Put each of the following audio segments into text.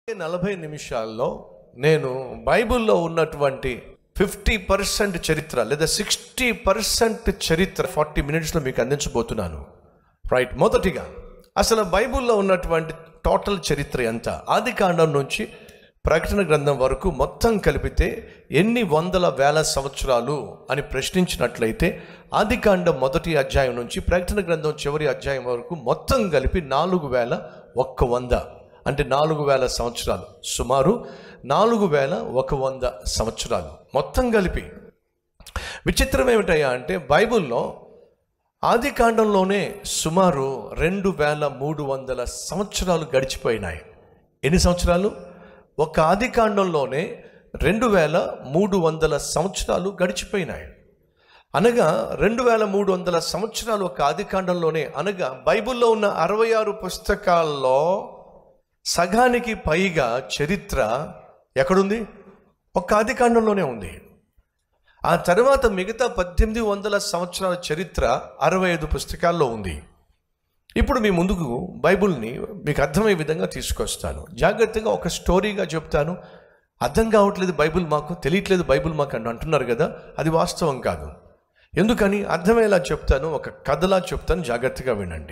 నలభై నిమిషాల్లో నేను బైబిల్లో ఉన్నటువంటి ఫిఫ్టీ పర్సెంట్ చరిత్ర లేదా సిక్స్టీ పర్సెంట్ చరిత్ర ఫార్టీ మినిట్స్లో మీకు అందించబోతున్నాను రైట్ మొదటిగా అసలు బైబిల్లో ఉన్నటువంటి టోటల్ చరిత్ర ఎంత ఆది కాండం నుంచి ప్రకటన గ్రంథం వరకు మొత్తం కలిపితే ఎన్ని వందల వేల సంవత్సరాలు అని ప్రశ్నించినట్లయితే ఆది కాండం మొదటి అధ్యాయం నుంచి ప్రకటన గ్రంథం చివరి అధ్యాయం వరకు మొత్తం కలిపి నాలుగు వేల ఒక్క వంద అంటే నాలుగు వేల సంవత్సరాలు సుమారు నాలుగు వేల ఒక వంద సంవత్సరాలు మొత్తం కలిపి విచిత్రం ఏమిటయ్యా అంటే బైబిల్లో ఆది కాండంలోనే సుమారు రెండు వేల మూడు వందల సంవత్సరాలు గడిచిపోయినాయి ఎన్ని సంవత్సరాలు ఒక ఆది కాండంలోనే రెండు వేల మూడు వందల సంవత్సరాలు గడిచిపోయినాయి అనగా రెండు వేల మూడు వందల సంవత్సరాలు ఒక ఆది కాండంలోనే అనగా బైబిల్లో ఉన్న అరవై ఆరు పుస్తకాల్లో సగానికి పైగా చరిత్ర ఎక్కడుంది ఒక ఆది కాండంలోనే ఉంది ఆ తర్వాత మిగతా పద్దెనిమిది వందల సంవత్సరాల చరిత్ర అరవై ఐదు పుస్తకాల్లో ఉంది ఇప్పుడు మీ ముందుకు బైబిల్ని మీకు అర్థమయ్యే విధంగా తీసుకొస్తాను జాగ్రత్తగా ఒక స్టోరీగా చెప్తాను అర్థం కావట్లేదు బైబిల్ మాకు తెలియట్లేదు బైబిల్ మాకు అని అంటున్నారు కదా అది వాస్తవం కాదు ఎందుకని అర్థమయ్యేలా చెప్తాను ఒక కథలా చెప్తాను జాగ్రత్తగా వినండి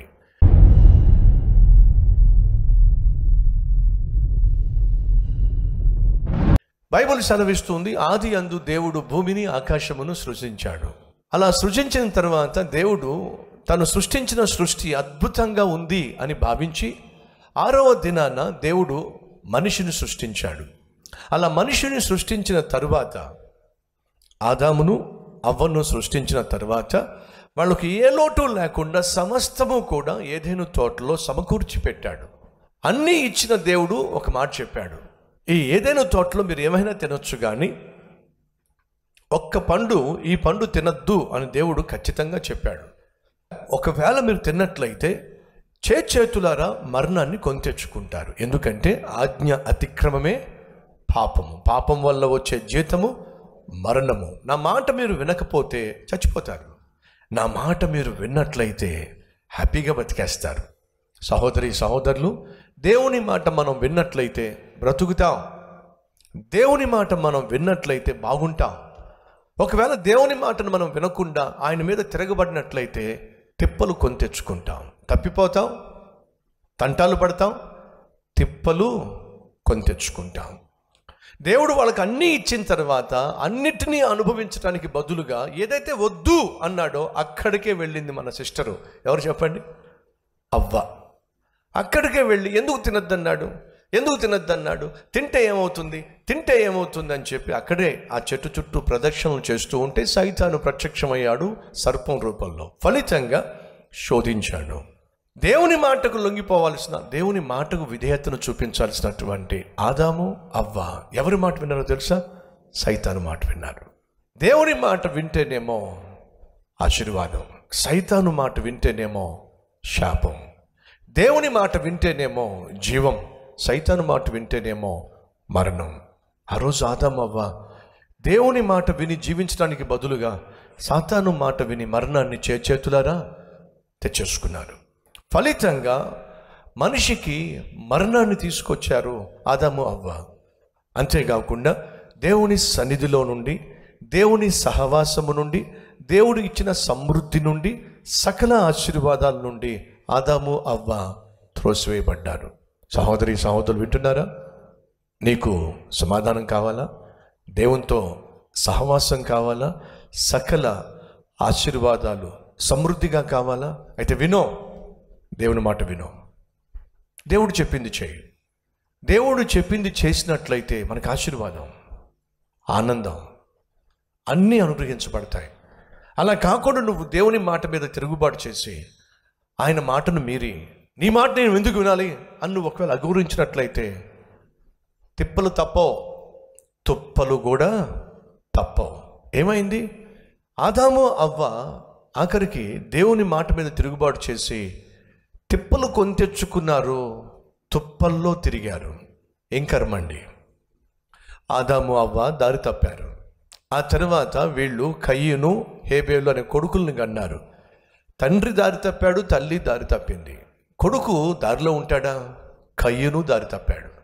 బైబిల్ సెలవిస్తుంది ఆది అందు దేవుడు భూమిని ఆకాశమును సృజించాడు అలా సృజించిన తర్వాత దేవుడు తను సృష్టించిన సృష్టి అద్భుతంగా ఉంది అని భావించి ఆరవ దినాన దేవుడు మనిషిని సృష్టించాడు అలా మనిషిని సృష్టించిన తరువాత ఆదామును అవ్వను సృష్టించిన తర్వాత వాళ్ళకి ఏ లోటు లేకుండా సమస్తము కూడా ఏదైనా తోటలో సమకూర్చి పెట్టాడు అన్నీ ఇచ్చిన దేవుడు ఒక మాట చెప్పాడు ఈ ఏదైనా తోటలో మీరు ఏమైనా తినొచ్చు కానీ ఒక్క పండు ఈ పండు తినద్దు అని దేవుడు ఖచ్చితంగా చెప్పాడు ఒకవేళ మీరు తిన్నట్లయితే చేతులారా మరణాన్ని కొని తెచ్చుకుంటారు ఎందుకంటే ఆజ్ఞ అతిక్రమమే పాపము పాపం వల్ల వచ్చే జీతము మరణము నా మాట మీరు వినకపోతే చచ్చిపోతారు నా మాట మీరు విన్నట్లయితే హ్యాపీగా బతికేస్తారు సహోదరి సహోదరులు దేవుని మాట మనం విన్నట్లయితే బ్రతుకుతాం దేవుని మాట మనం విన్నట్లయితే బాగుంటాం ఒకవేళ దేవుని మాటను మనం వినకుండా ఆయన మీద తిరగబడినట్లయితే తిప్పలు కొని తెచ్చుకుంటాం తప్పిపోతాం తంటాలు పడతాం తిప్పలు కొని తెచ్చుకుంటాం దేవుడు వాళ్ళకి అన్నీ ఇచ్చిన తర్వాత అన్నిటినీ అనుభవించడానికి బదులుగా ఏదైతే వద్దు అన్నాడో అక్కడికే వెళ్ళింది మన సిస్టరు ఎవరు చెప్పండి అవ్వ అక్కడికే వెళ్ళి ఎందుకు తినద్దన్నాడు ఎందుకు తినద్దన్నాడు తింటే ఏమవుతుంది తింటే ఏమవుతుంది అని చెప్పి అక్కడే ఆ చెట్టు చుట్టూ ప్రదక్షిణలు చేస్తూ ఉంటే సైతాను ప్రత్యక్షమయ్యాడు సర్పం రూపంలో ఫలితంగా శోధించాడు దేవుని మాటకు లొంగిపోవాల్సిన దేవుని మాటకు విధేయతను చూపించాల్సినటువంటి ఆదాము అవ్వ ఎవరి మాట విన్నారో తెలుసా సైతాను మాట విన్నారు దేవుని మాట వింటేనేమో ఆశీర్వాదం సైతాను మాట వింటేనేమో శాపం దేవుని మాట వింటేనేమో జీవం సైతాను మాట వింటేనేమో మరణం ఆ రోజు ఆదాం అవ్వ దేవుని మాట విని జీవించడానికి బదులుగా సాతాను మాట విని మరణాన్ని చేతులారా తెచ్చేసుకున్నారు ఫలితంగా మనిషికి మరణాన్ని తీసుకొచ్చారు ఆదాము అవ్వ అంతేకాకుండా దేవుని సన్నిధిలో నుండి దేవుని సహవాసము నుండి దేవుడు ఇచ్చిన సమృద్ధి నుండి సకల ఆశీర్వాదాల నుండి ఆదాము అవ్వ త్రోసివేయబడ్డారు సహోదరి సహోదరులు వింటున్నారా నీకు సమాధానం కావాలా దేవునితో సహవాసం కావాలా సకల ఆశీర్వాదాలు సమృద్ధిగా కావాలా అయితే వినో దేవుని మాట వినో దేవుడు చెప్పింది చేయి దేవుడు చెప్పింది చేసినట్లయితే మనకు ఆశీర్వాదం ఆనందం అన్నీ అనుగ్రహించబడతాయి అలా కాకుండా నువ్వు దేవుని మాట మీద తిరుగుబాటు చేసి ఆయన మాటను మీరి నీ మాట నేను ఎందుకు వినాలి అని నువ్వు ఒకవేళ అగౌరవించినట్లయితే తిప్పలు తప్పవు తుప్పలు కూడా తప్పవు ఏమైంది ఆదాము అవ్వ ఆఖరికి దేవుని మాట మీద తిరుగుబాటు చేసి తిప్పలు కొని తెచ్చుకున్నారు తుప్పల్లో తిరిగారు ఏం కర్మండి ఆదాము అవ్వ దారి తప్పారు ఆ తర్వాత వీళ్ళు కయ్యను హేబేలు అనే కొడుకుల్ని కన్నారు తండ్రి దారి తప్పాడు తల్లి దారి తప్పింది కొడుకు దారిలో ఉంటాడా కయ్యను దారి తప్పాడు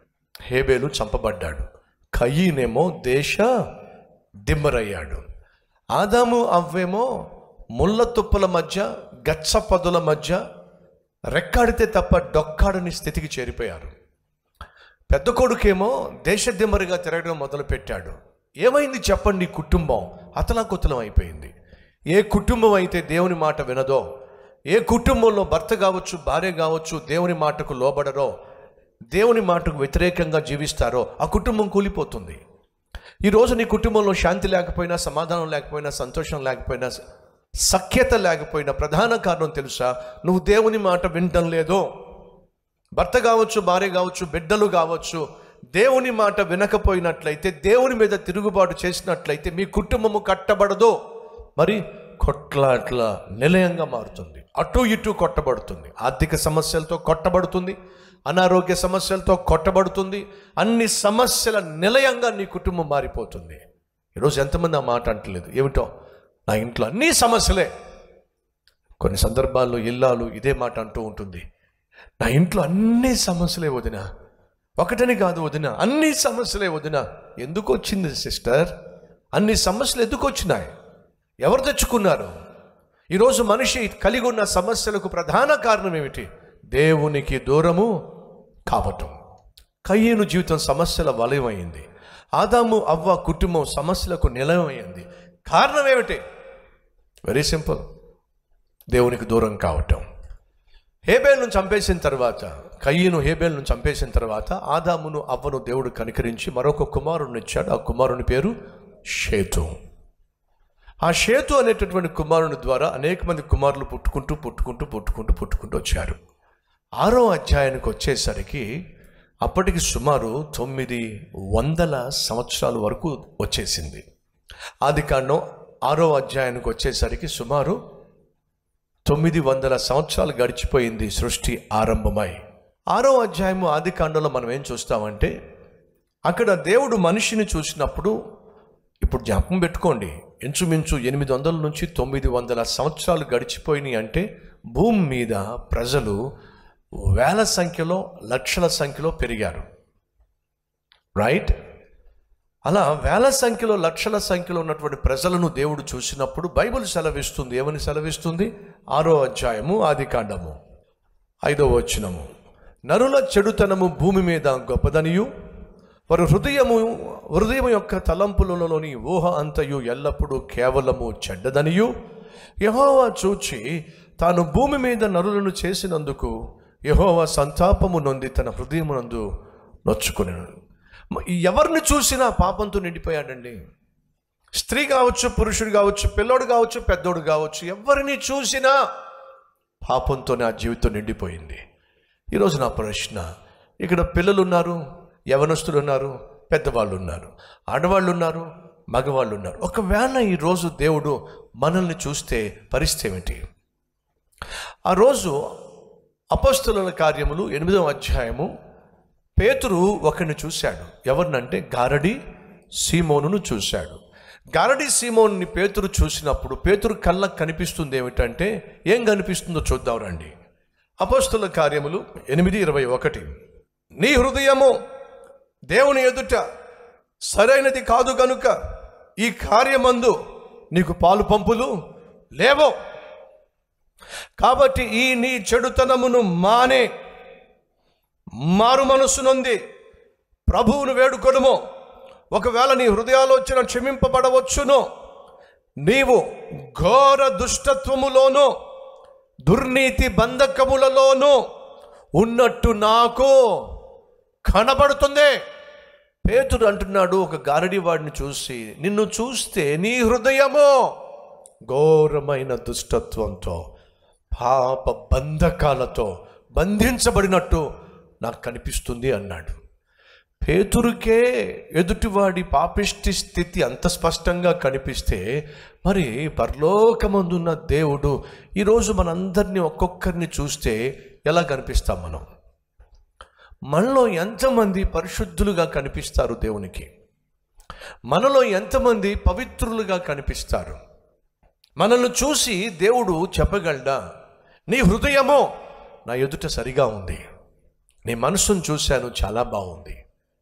హేబేలు చంపబడ్డాడు కయ్యనేమో దేశ దిమ్మరయ్యాడు ఆదాము అవ్వేమో ముళ్ళ తుప్పల మధ్య గచ్చ పదుల మధ్య రెక్కాడితే తప్ప డొక్కాడని స్థితికి చేరిపోయారు పెద్ద కొడుకేమో దేశదిమ్మరిగా తిరగడం మొదలుపెట్టాడు ఏమైంది చెప్పండి ఈ కుటుంబం అతలాకుతలం అయిపోయింది ఏ కుటుంబం అయితే దేవుని మాట వినదో ఏ కుటుంబంలో భర్త కావచ్చు భార్య కావచ్చు దేవుని మాటకు లోబడరో దేవుని మాటకు వ్యతిరేకంగా జీవిస్తారో ఆ కుటుంబం కూలిపోతుంది ఈరోజు నీ కుటుంబంలో శాంతి లేకపోయినా సమాధానం లేకపోయినా సంతోషం లేకపోయినా సఖ్యత లేకపోయినా ప్రధాన కారణం తెలుసా నువ్వు దేవుని మాట వినటం లేదో భర్త కావచ్చు భార్య కావచ్చు బిడ్డలు కావచ్చు దేవుని మాట వినకపోయినట్లయితే దేవుని మీద తిరుగుబాటు చేసినట్లయితే మీ కుటుంబము కట్టబడదు మరి కొట్లాట్ల నిలయంగా మారుతుంది అటు ఇటు కొట్టబడుతుంది ఆర్థిక సమస్యలతో కొట్టబడుతుంది అనారోగ్య సమస్యలతో కొట్టబడుతుంది అన్ని సమస్యల నిలయంగా నీ కుటుంబం మారిపోతుంది ఈరోజు ఎంతమంది ఆ మాట అంటలేదు ఏమిటో నా ఇంట్లో అన్ని సమస్యలే కొన్ని సందర్భాల్లో ఇల్లాలు ఇదే మాట అంటూ ఉంటుంది నా ఇంట్లో అన్ని సమస్యలే వదిన ఒకటని కాదు వదిన అన్ని సమస్యలే వదిన ఎందుకు వచ్చింది సిస్టర్ అన్ని సమస్యలు ఎందుకు వచ్చినాయి ఎవరు తెచ్చుకున్నారు ఈరోజు మనిషి కలిగి ఉన్న సమస్యలకు ప్రధాన కారణం ఏమిటి దేవునికి దూరము కావటం కయ్యను జీవితం సమస్యల వలయమైంది ఆదాము అవ్వ కుటుంబం సమస్యలకు నిలయమైంది కారణం ఏమిటి వెరీ సింపుల్ దేవునికి దూరం కావటం హేబేల్ను చంపేసిన తర్వాత కయ్యను హేబేల్ను చంపేసిన తర్వాత ఆదామును అవ్వను దేవుడు కనికరించి మరొక కుమారుని ఇచ్చాడు ఆ కుమారుని పేరు షేతు ఆ షేతు అనేటటువంటి కుమారుని ద్వారా అనేక మంది కుమారులు పుట్టుకుంటూ పుట్టుకుంటూ పుట్టుకుంటూ పుట్టుకుంటూ వచ్చారు ఆరో అధ్యాయానికి వచ్చేసరికి అప్పటికి సుమారు తొమ్మిది వందల సంవత్సరాల వరకు వచ్చేసింది ఆది కాండం ఆరో అధ్యాయానికి వచ్చేసరికి సుమారు తొమ్మిది వందల సంవత్సరాలు గడిచిపోయింది సృష్టి ఆరంభమై ఆరో అధ్యాయము ఆది కాండంలో మనం ఏం చూస్తామంటే అక్కడ దేవుడు మనిషిని చూసినప్పుడు ఇప్పుడు జ్ఞాపకం పెట్టుకోండి ఇంచుమించు ఎనిమిది వందల నుంచి తొమ్మిది వందల సంవత్సరాలు గడిచిపోయినాయి అంటే భూమి మీద ప్రజలు వేల సంఖ్యలో లక్షల సంఖ్యలో పెరిగారు రైట్ అలా వేల సంఖ్యలో లక్షల సంఖ్యలో ఉన్నటువంటి ప్రజలను దేవుడు చూసినప్పుడు బైబిల్ సెలవిస్తుంది ఏమని సెలవిస్తుంది ఆరో అధ్యాయము ఆది కాండము ఐదో వచనము నరుల చెడుతనము భూమి మీద గొప్పదనియు వారి హృదయము హృదయం యొక్క తలంపులలోని ఊహ అంతయు ఎల్లప్పుడూ కేవలము చెడ్డదనియు యహోవా చూచి తాను భూమి మీద నరులను చేసినందుకు యహోవా సంతాపము నొంది తన హృదయమునందు నొచ్చుకుని ఎవరిని చూసినా పాపంతో నిండిపోయాడండి స్త్రీ కావచ్చు పురుషుడు కావచ్చు పిల్లోడు కావచ్చు పెద్దోడు కావచ్చు ఎవరిని చూసినా పాపంతో నా జీవితం నిండిపోయింది ఈరోజు నా ప్రశ్న ఇక్కడ పిల్లలు ఉన్నారు యవనస్తులు ఉన్నారు పెద్దవాళ్ళు ఉన్నారు ఆడవాళ్ళు ఉన్నారు మగవాళ్ళు ఉన్నారు ఒకవేళ ఈరోజు దేవుడు మనల్ని చూస్తే పరిస్థితి ఏమిటి ఆ రోజు అపస్తుల కార్యములు ఎనిమిదవ అధ్యాయము పేతురు ఒకరిని చూశాడు ఎవరినంటే గారడి సీమోనును చూశాడు గారడి సీమోన్ని పేతురు చూసినప్పుడు పేతురు కళ్ళకు కనిపిస్తుంది ఏమిటంటే ఏం కనిపిస్తుందో చూద్దాం రండి అపస్తుల కార్యములు ఎనిమిది ఇరవై ఒకటి నీ హృదయము దేవుని ఎదుట సరైనది కాదు గనుక ఈ కార్యమందు నీకు పాలు పంపులు లేవో కాబట్టి ఈ నీ చెడుతనమును మానే మారు మనస్సునుంది ప్రభువును వేడుకొనుము ఒకవేళ నీ హృదయాలోచన క్షమింపబడవచ్చును నీవు ఘోర దుష్టత్వములోను దుర్నీతి బంధకములలోనూ ఉన్నట్టు నాకు కనబడుతుంది పేతుడు అంటున్నాడు ఒక గారడి వాడిని చూసి నిన్ను చూస్తే నీ హృదయము ఘోరమైన దుష్టత్వంతో పాప బంధకాలతో బంధించబడినట్టు నాకు కనిపిస్తుంది అన్నాడు పేతురుకే ఎదుటివాడి పాపిష్టి స్థితి అంత స్పష్టంగా కనిపిస్తే మరి పరలోకమందున్న దేవుడు ఈరోజు మనందరినీ ఒక్కొక్కరిని చూస్తే ఎలా కనిపిస్తాం మనం మనలో ఎంతమంది పరిశుద్ధులుగా కనిపిస్తారు దేవునికి మనలో ఎంతమంది పవిత్రులుగా కనిపిస్తారు మనల్ని చూసి దేవుడు చెప్పగలడా నీ హృదయమో నా ఎదుట సరిగా ఉంది నీ మనసును చూశాను చాలా బాగుంది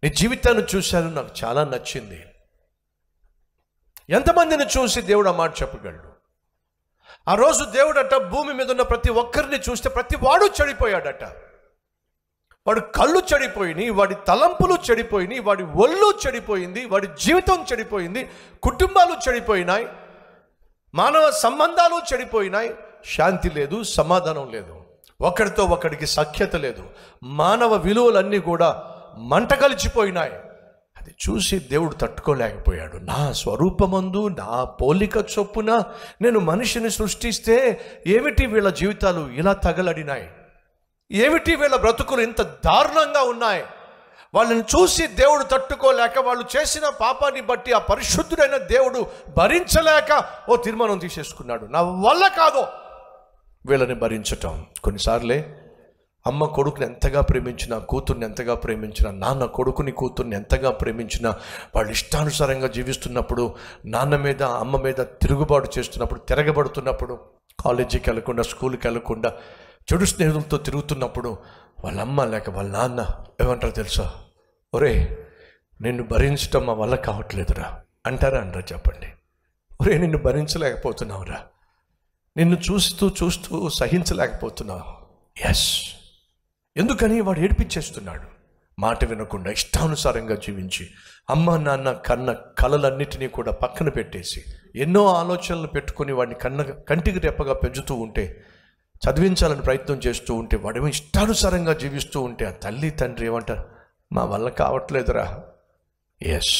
నీ జీవితాన్ని చూశాను నాకు చాలా నచ్చింది ఎంతమందిని చూసి దేవుడు ఆ మాట చెప్పగలడు ఆ రోజు దేవుడట భూమి మీద ఉన్న ప్రతి ఒక్కరిని చూస్తే ప్రతి వాడు చెడిపోయాడట వాడు కళ్ళు చెడిపోయినాయి వాడి తలంపులు చెడిపోయినాయి వాడి ఒళ్ళు చెడిపోయింది వాడి జీవితం చెడిపోయింది కుటుంబాలు చెడిపోయినాయి మానవ సంబంధాలు చెడిపోయినాయి శాంతి లేదు సమాధానం లేదు ఒకరితో ఒకరికి సఖ్యత లేదు మానవ విలువలన్నీ కూడా మంట కలిచిపోయినాయి అది చూసి దేవుడు తట్టుకోలేకపోయాడు నా స్వరూపమందు నా పోలిక చొప్పున నేను మనిషిని సృష్టిస్తే ఏమిటి వీళ్ళ జీవితాలు ఇలా తగలడినాయి ఏమిటి వీళ్ళ బ్రతుకులు ఇంత దారుణంగా ఉన్నాయి వాళ్ళని చూసి దేవుడు తట్టుకోలేక వాళ్ళు చేసిన పాపాన్ని బట్టి ఆ పరిశుద్ధుడైన దేవుడు భరించలేక ఓ తీర్మానం తీసేసుకున్నాడు నా వల్ల కాదు వీళ్ళని భరించటం కొన్నిసార్లే అమ్మ కొడుకుని ఎంతగా ప్రేమించిన కూతుర్ని ఎంతగా ప్రేమించిన నాన్న కొడుకుని కూతుర్ని ఎంతగా ప్రేమించిన వాళ్ళు ఇష్టానుసారంగా జీవిస్తున్నప్పుడు నాన్న మీద అమ్మ మీద తిరుగుబాటు చేస్తున్నప్పుడు తిరగబడుతున్నప్పుడు కాలేజీకి వెళ్ళకుండా స్కూల్కి వెళ్ళకుండా చెడు స్నేహితులతో తిరుగుతున్నప్పుడు వాళ్ళ అమ్మ లేక వాళ్ళ నాన్న ఏమంటారో తెలుసా ఒరే నిన్ను భరించటం మా వల్ల కావట్లేదురా అంటారా అంటారా చెప్పండి ఒరే నిన్ను భరించలేకపోతున్నావురా నిన్ను చూస్తూ చూస్తూ సహించలేకపోతున్నావు ఎస్ ఎందుకని వాడు ఏడిపించేస్తున్నాడు మాట వినకుండా ఇష్టానుసారంగా జీవించి అమ్మ నాన్న కన్న కలలన్నిటినీ కూడా పక్కన పెట్టేసి ఎన్నో ఆలోచనలు పెట్టుకొని వాడిని కన్న కంటికి రెప్పగా పెంచుతూ ఉంటే చదివించాలని ప్రయత్నం చేస్తూ ఉంటే వాడేమో ఇష్టానుసారంగా జీవిస్తూ ఉంటే ఆ తల్లి తండ్రి ఏమంటారు మా వల్ల కావట్లేదురా ఎస్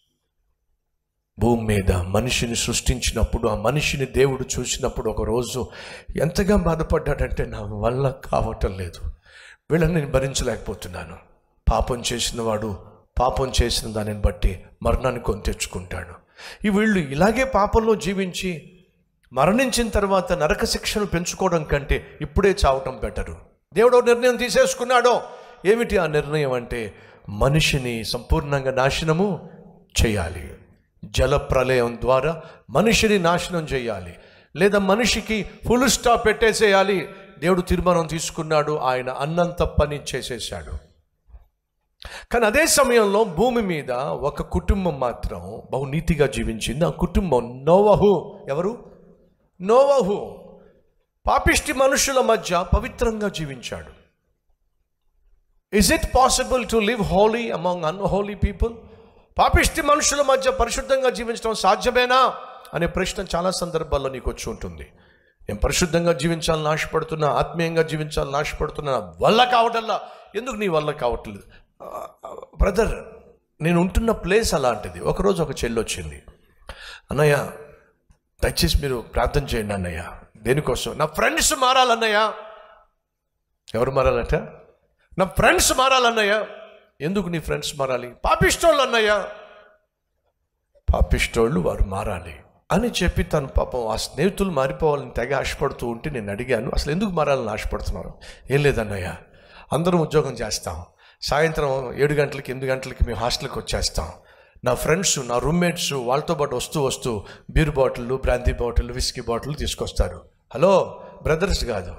భూమి మీద మనిషిని సృష్టించినప్పుడు ఆ మనిషిని దేవుడు చూసినప్పుడు ఒక రోజు ఎంతగా బాధపడ్డాడంటే నా వల్ల కావటం లేదు వీళ్ళని నేను భరించలేకపోతున్నాను పాపం చేసిన వాడు పాపం చేసిన దానిని బట్టి మరణాన్ని కొని తెచ్చుకుంటాడు ఈ వీళ్ళు ఇలాగే పాపంలో జీవించి మరణించిన తర్వాత నరక శిక్షను పెంచుకోవడం కంటే ఇప్పుడే చావటం బెటరు దేవుడు ఒక నిర్ణయం తీసేసుకున్నాడో ఏమిటి ఆ నిర్ణయం అంటే మనిషిని సంపూర్ణంగా నాశనము చేయాలి జల ప్రళయం ద్వారా మనిషిని నాశనం చేయాలి లేదా మనిషికి ఫుల్ స్టాప్ పెట్టేసేయాలి దేవుడు తీర్మానం తీసుకున్నాడు ఆయన అన్నంత పని చేసేసాడు కానీ అదే సమయంలో భూమి మీద ఒక కుటుంబం మాత్రం బహునీతిగా జీవించింది ఆ కుటుంబం నోవహు ఎవరు నోవహు పాపిష్టి మనుషుల మధ్య పవిత్రంగా జీవించాడు is it possible to live holy among unholy people పాపిష్టి మనుషుల మధ్య పరిశుద్ధంగా జీవించడం సాధ్యమేనా అనే ప్రశ్న చాలా సందర్భాల్లో నీకు వచ్చి ఉంటుంది నేను పరిశుద్ధంగా జీవించాలని ఆశపడుతున్నా ఆత్మీయంగా జీవించాలని ఆశపడుతున్నా నా వల్ల కావటల్లా ఎందుకు నీ వల్ల కావట్లేదు బ్రదర్ నేను ఉంటున్న ప్లేస్ అలాంటిది ఒకరోజు ఒక చెల్లి వచ్చింది అన్నయ్య దయచేసి మీరు ప్రార్థన చేయండి అన్నయ్య దేనికోసం నా ఫ్రెండ్స్ మారాలన్నయ్య ఎవరు మారాలట నా ఫ్రెండ్స్ మారాలన్నయ్య ఎందుకు నీ ఫ్రెండ్స్ మారాలి పాపిష్టోళ్ళు అన్నయ్య పాపిష్టోళ్ళు వారు మారాలి అని చెప్పి తను పాపం ఆ స్నేహితులు మారిపోవాలని తెగ ఆశపడుతూ ఉంటే నేను అడిగాను అసలు ఎందుకు మారాలని ఆశపడుతున్నారు ఏం లేదన్నయ్య అందరం ఉద్యోగం చేస్తాం సాయంత్రం ఏడు గంటలకి ఎనిమిది గంటలకి మేము హాస్టల్కి వచ్చేస్తాం నా ఫ్రెండ్స్ నా రూమ్మేట్స్ వాళ్ళతో పాటు వస్తూ వస్తూ beer bottle brandy bottle whisky bottle తీసుకొస్తారు హలో బ్రదర్స్ కాదు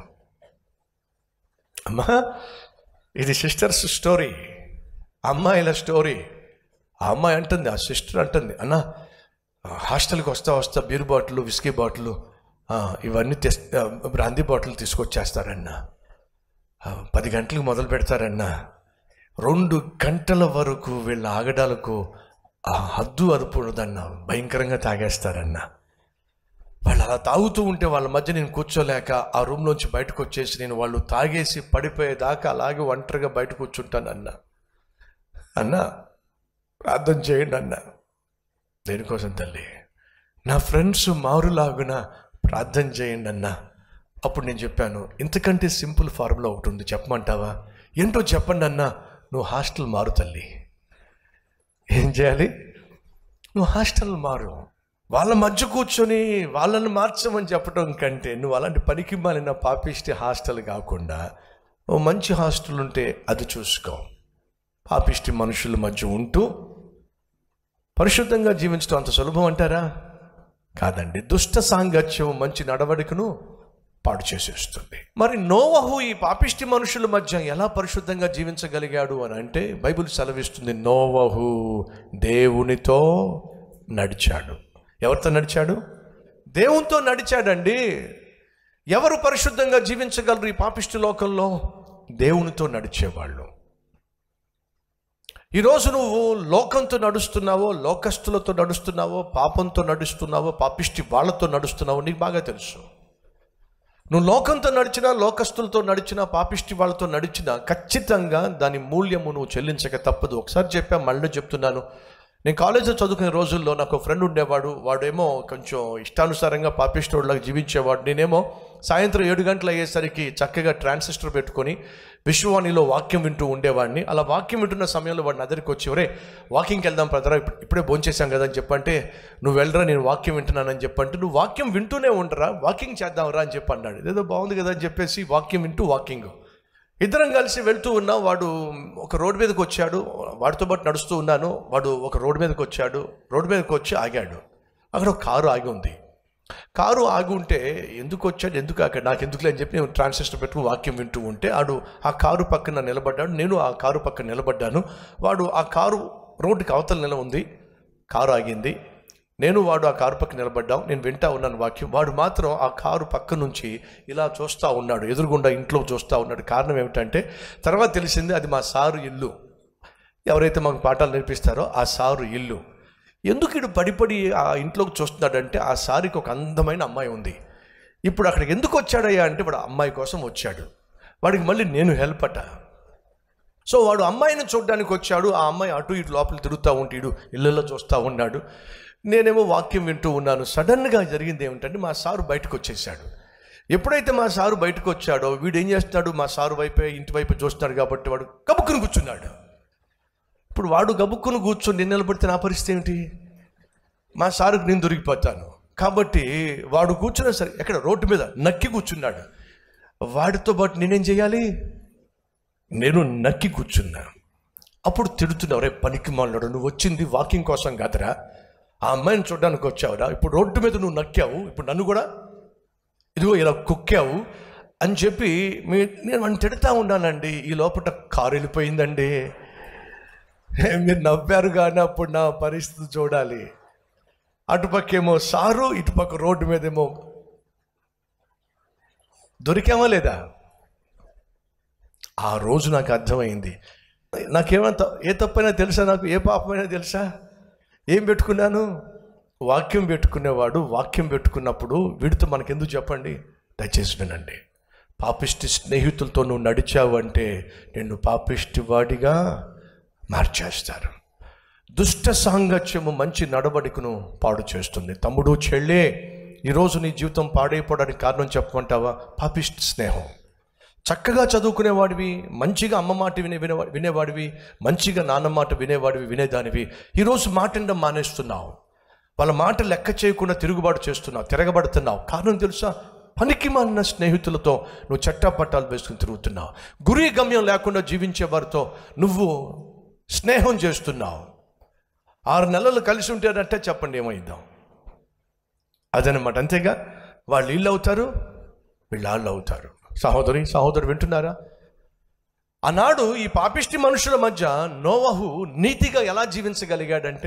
అమ్మా ఇది సిస్టర్స్ స్టోరీ అమ్మాయిల స్టోరీ ఆ అమ్మాయి అంటుంది ఆ సిస్టర్ అంటుంది అన్న హాస్టల్కి వస్తా వస్తా బీర్ బాటిల్ విస్కీ బాటిల్ ఇవన్నీ తెస్ బ్రాందీ బాటిల్ తీసుకొచ్చేస్తారన్న ఆ, పది గంటలకు మొదలు పెడతారన్న రెండు గంటల వరకు వీళ్ళ ఆగడాలకు ఆ హద్దు అదుపు ఉండదన్న భయంకరంగా తాగేస్తారన్న వాళ్ళు అలా తాగుతూ ఉంటే వాళ్ళ మధ్య నేను కూర్చోలేక ఆ రూమ్లోంచి బయటకు వచ్చేసి నేను వాళ్ళు తాగేసి పడిపోయేదాకా అలాగే ఒంటరిగా బయట కూర్చుంటాను అన్న అన్న ప్రార్థన చేయండి అన్న దేనికోసం తల్లి నా ఫ్రెండ్స్ మారులాగున ప్రార్థన చేయండి అన్న అప్పుడు నేను చెప్పాను ఇంతకంటే సింపుల్ ఫార్ములా ఒకటి ఉంది చెప్పమంటావా ఏంటో చెప్పండి అన్న నువ్వు హాస్టల్ మారు తల్లి ఏం చేయాలి నువ్వు హాస్టల్ మారు వాళ్ళ మధ్య కూర్చొని వాళ్ళని మార్చమని చెప్పడం కంటే నువ్వు అలాంటి పనికి మాలిన పాపిష్టి హాస్టల్ కాకుండా ఓ మంచి హాస్టల్ ఉంటే అది చూసుకో పాపిష్టి మనుషుల మధ్య ఉంటూ పరిశుద్ధంగా జీవించడం అంత సులభం అంటారా కాదండి దుష్ట సాంగత్యం మంచి నడవడికను పాడు చేసేస్తుంది మరి నోవహు ఈ పాపిష్టి మనుషుల మధ్య ఎలా పరిశుద్ధంగా జీవించగలిగాడు అని అంటే బైబిల్ సెలవిస్తుంది నోవహు దేవునితో నడిచాడు ఎవరితో నడిచాడు దేవునితో నడిచాడండి ఎవరు పరిశుద్ధంగా జీవించగలరు ఈ పాపిష్టి లోకంలో దేవునితో నడిచేవాళ్ళు ఈరోజు నువ్వు లోకంతో నడుస్తున్నావో లోకస్తులతో నడుస్తున్నావో పాపంతో నడుస్తున్నావో పాపిష్టి వాళ్ళతో నడుస్తున్నావో నీకు బాగా తెలుసు నువ్వు లోకంతో నడిచినా లోకస్తులతో నడిచినా పాపిష్టి వాళ్ళతో నడిచినా ఖచ్చితంగా దాని మూల్యము నువ్వు చెల్లించక తప్పదు ఒకసారి చెప్పా మళ్ళీ చెప్తున్నాను నేను కాలేజీలో చదువుకునే రోజుల్లో నాకు ఫ్రెండ్ ఉండేవాడు వాడేమో కొంచెం ఇష్టానుసారంగా పాపిస్టోడ్లాగా జీవించేవాడు నేనేమో సాయంత్రం ఏడు గంటలు అయ్యేసరికి చక్కగా ట్రాన్సిస్టర్ పెట్టుకొని విశ్వవాణిలో వాక్యం వింటూ ఉండేవాడిని అలా వాక్యం వింటున్న సమయంలో వాడిని అదరికి వచ్చి ఒరే వాకింగ్కి వెళ్దాం బ్రదరా ఇప్పుడు ఇప్పుడే భోంచేసాం కదా అని చెప్పంటే నువ్వు వెళ్ళరా నేను వాక్యం వింటున్నానని చెప్పంటే నువ్వు వాక్యం వింటూనే ఉండరా వాకింగ్ చేద్దాంరా అని చెప్పి అన్నాడు ఏదో బాగుంది కదా అని చెప్పేసి వాక్యం వింటూ వాకింగ్ ఇద్దరం కలిసి వెళ్తూ ఉన్నాం వాడు ఒక రోడ్డు మీదకి వచ్చాడు వాడితో పాటు నడుస్తూ ఉన్నాను వాడు ఒక రోడ్డు మీదకి వచ్చాడు రోడ్డు మీదకి వచ్చి ఆగాడు అక్కడ ఒక కారు ఆగి ఉంది కారు ఆగి ఉంటే ఎందుకు వచ్చాడు ఎందుకు అక్కడ నాకు ఎందుకులే అని చెప్పి నేను ట్రాన్సిస్టర్ పెట్టుకుని వాక్యం వింటూ ఉంటే ఆడు ఆ కారు పక్కన నిలబడ్డాడు నేను ఆ కారు పక్కన నిలబడ్డాను వాడు ఆ కారు రోడ్డుకి అవతల నిల ఉంది కారు ఆగింది నేను వాడు ఆ కారు పక్కన నిలబడ్డాం నేను వింటా ఉన్నాను వాక్యం వాడు మాత్రం ఆ కారు పక్క నుంచి ఇలా చూస్తూ ఉన్నాడు ఎదురుగుండా ఇంట్లో చూస్తూ ఉన్నాడు కారణం ఏమిటంటే తర్వాత తెలిసింది అది మా సారు ఇల్లు ఎవరైతే మాకు పాఠాలు నేర్పిస్తారో ఆ సారు ఇల్లు ఎందుకు ఇడు పడిపడి ఆ ఇంట్లోకి చూస్తున్నాడంటే ఆ సారికి ఒక అందమైన అమ్మాయి ఉంది ఇప్పుడు అక్కడికి ఎందుకు వచ్చాడయ్యా అంటే వాడు అమ్మాయి కోసం వచ్చాడు వాడికి మళ్ళీ నేను హెల్ప్ అట సో వాడు అమ్మాయిని చూడడానికి వచ్చాడు ఆ అమ్మాయి అటు ఇటు లోపల తిరుగుతూ ఉంటే ఇడు ఇళ్ళల్లో చూస్తూ ఉన్నాడు నేనేమో వాక్యం వింటూ ఉన్నాను సడన్గా జరిగింది ఏమిటంటే మా సారు బయటకు వచ్చేసాడు ఎప్పుడైతే మా సారు బయటకు వచ్చాడో వీడు ఏం చేస్తున్నాడు మా సారు వైపే ఇంటి వైపు చూస్తున్నాడు కాబట్టి వాడు కబుక్కుని కూర్చున్నాడు ఇప్పుడు వాడు గబుక్కును కూర్చొని నేను నిలబడితే నా పరిస్థితి ఏమిటి మా సారుకు నేను దొరికిపోతాను కాబట్టి వాడు కూర్చున్నా సరే ఎక్కడ రోడ్డు మీద నక్కి కూర్చున్నాడు వాడితో పాటు నేనేం చేయాలి నేను నక్కి కూర్చున్నా అప్పుడు తిడుతున్నావు రే పనికి మాట్లాడు నువ్వు వచ్చింది వాకింగ్ కోసం కాదురా ఆ అమ్మాయిని చూడడానికి వచ్చావురా ఇప్పుడు రోడ్డు మీద నువ్వు నక్కావు ఇప్పుడు నన్ను కూడా ఇదిగో ఇలా కుక్కావు అని చెప్పి మీ నేను వాడిని తిడతా ఉన్నానండి ఈ లోపల కారు వెళ్ళిపోయిందండి మీరు నవ్వారు కానీ అప్పుడు నా పరిస్థితి చూడాలి అటుపక్కేమో సారు ఇటుపక్క రోడ్డు మీదేమో దొరికామా లేదా ఆ రోజు నాకు అర్థమైంది నాకేమంత ఏ తప్పైనా తెలుసా నాకు ఏ పాపమైనా తెలుసా ఏం పెట్టుకున్నాను వాక్యం పెట్టుకునేవాడు వాక్యం పెట్టుకున్నప్పుడు వీడితో మనకెందుకు చెప్పండి దయచేసి వినండి పాపిష్టి స్నేహితులతో నువ్వు నడిచావు అంటే నిన్ను పాపిష్టి వాడిగా మార్చేస్తారు దుష్ట సాంగత్యము మంచి నడవడికను పాడు చేస్తుంది తమ్ముడు చెల్లే ఈరోజు నీ జీవితం పాడైపోవడానికి కారణం చెప్పమంటావా పాపిష్టి స్నేహం చక్కగా చదువుకునేవాడివి మంచిగా అమ్మ మాట వినే వినేవా వినేవాడివి మంచిగా నాన్న మాట వినేవాడివి వినేదానివి ఈరోజు మాట్లాడడం మానేస్తున్నావు వాళ్ళ మాట లెక్క చేయకుండా తిరుగుబాటు చేస్తున్నావు తిరగబడుతున్నావు కారణం తెలుసా పనికి మాలిన స్నేహితులతో నువ్వు చట్టాపట్టాలు వేసుకుని తిరుగుతున్నావు గురి గమ్యం లేకుండా జీవించే వారితో నువ్వు స్నేహం చేస్తున్నావు ఆరు నెలలు కలిసి ఉంటారంటే చెప్పండి ఏమైద్దాం అదనమాట అంతేగా వాళ్ళు ఇల్లు అవుతారు వీళ్ళు వాళ్ళు అవుతారు సహోదరి సహోదరు వింటున్నారా ఆనాడు ఈ పాపిష్టి మనుషుల మధ్య నోవహు నీతిగా ఎలా జీవించగలిగాడంటే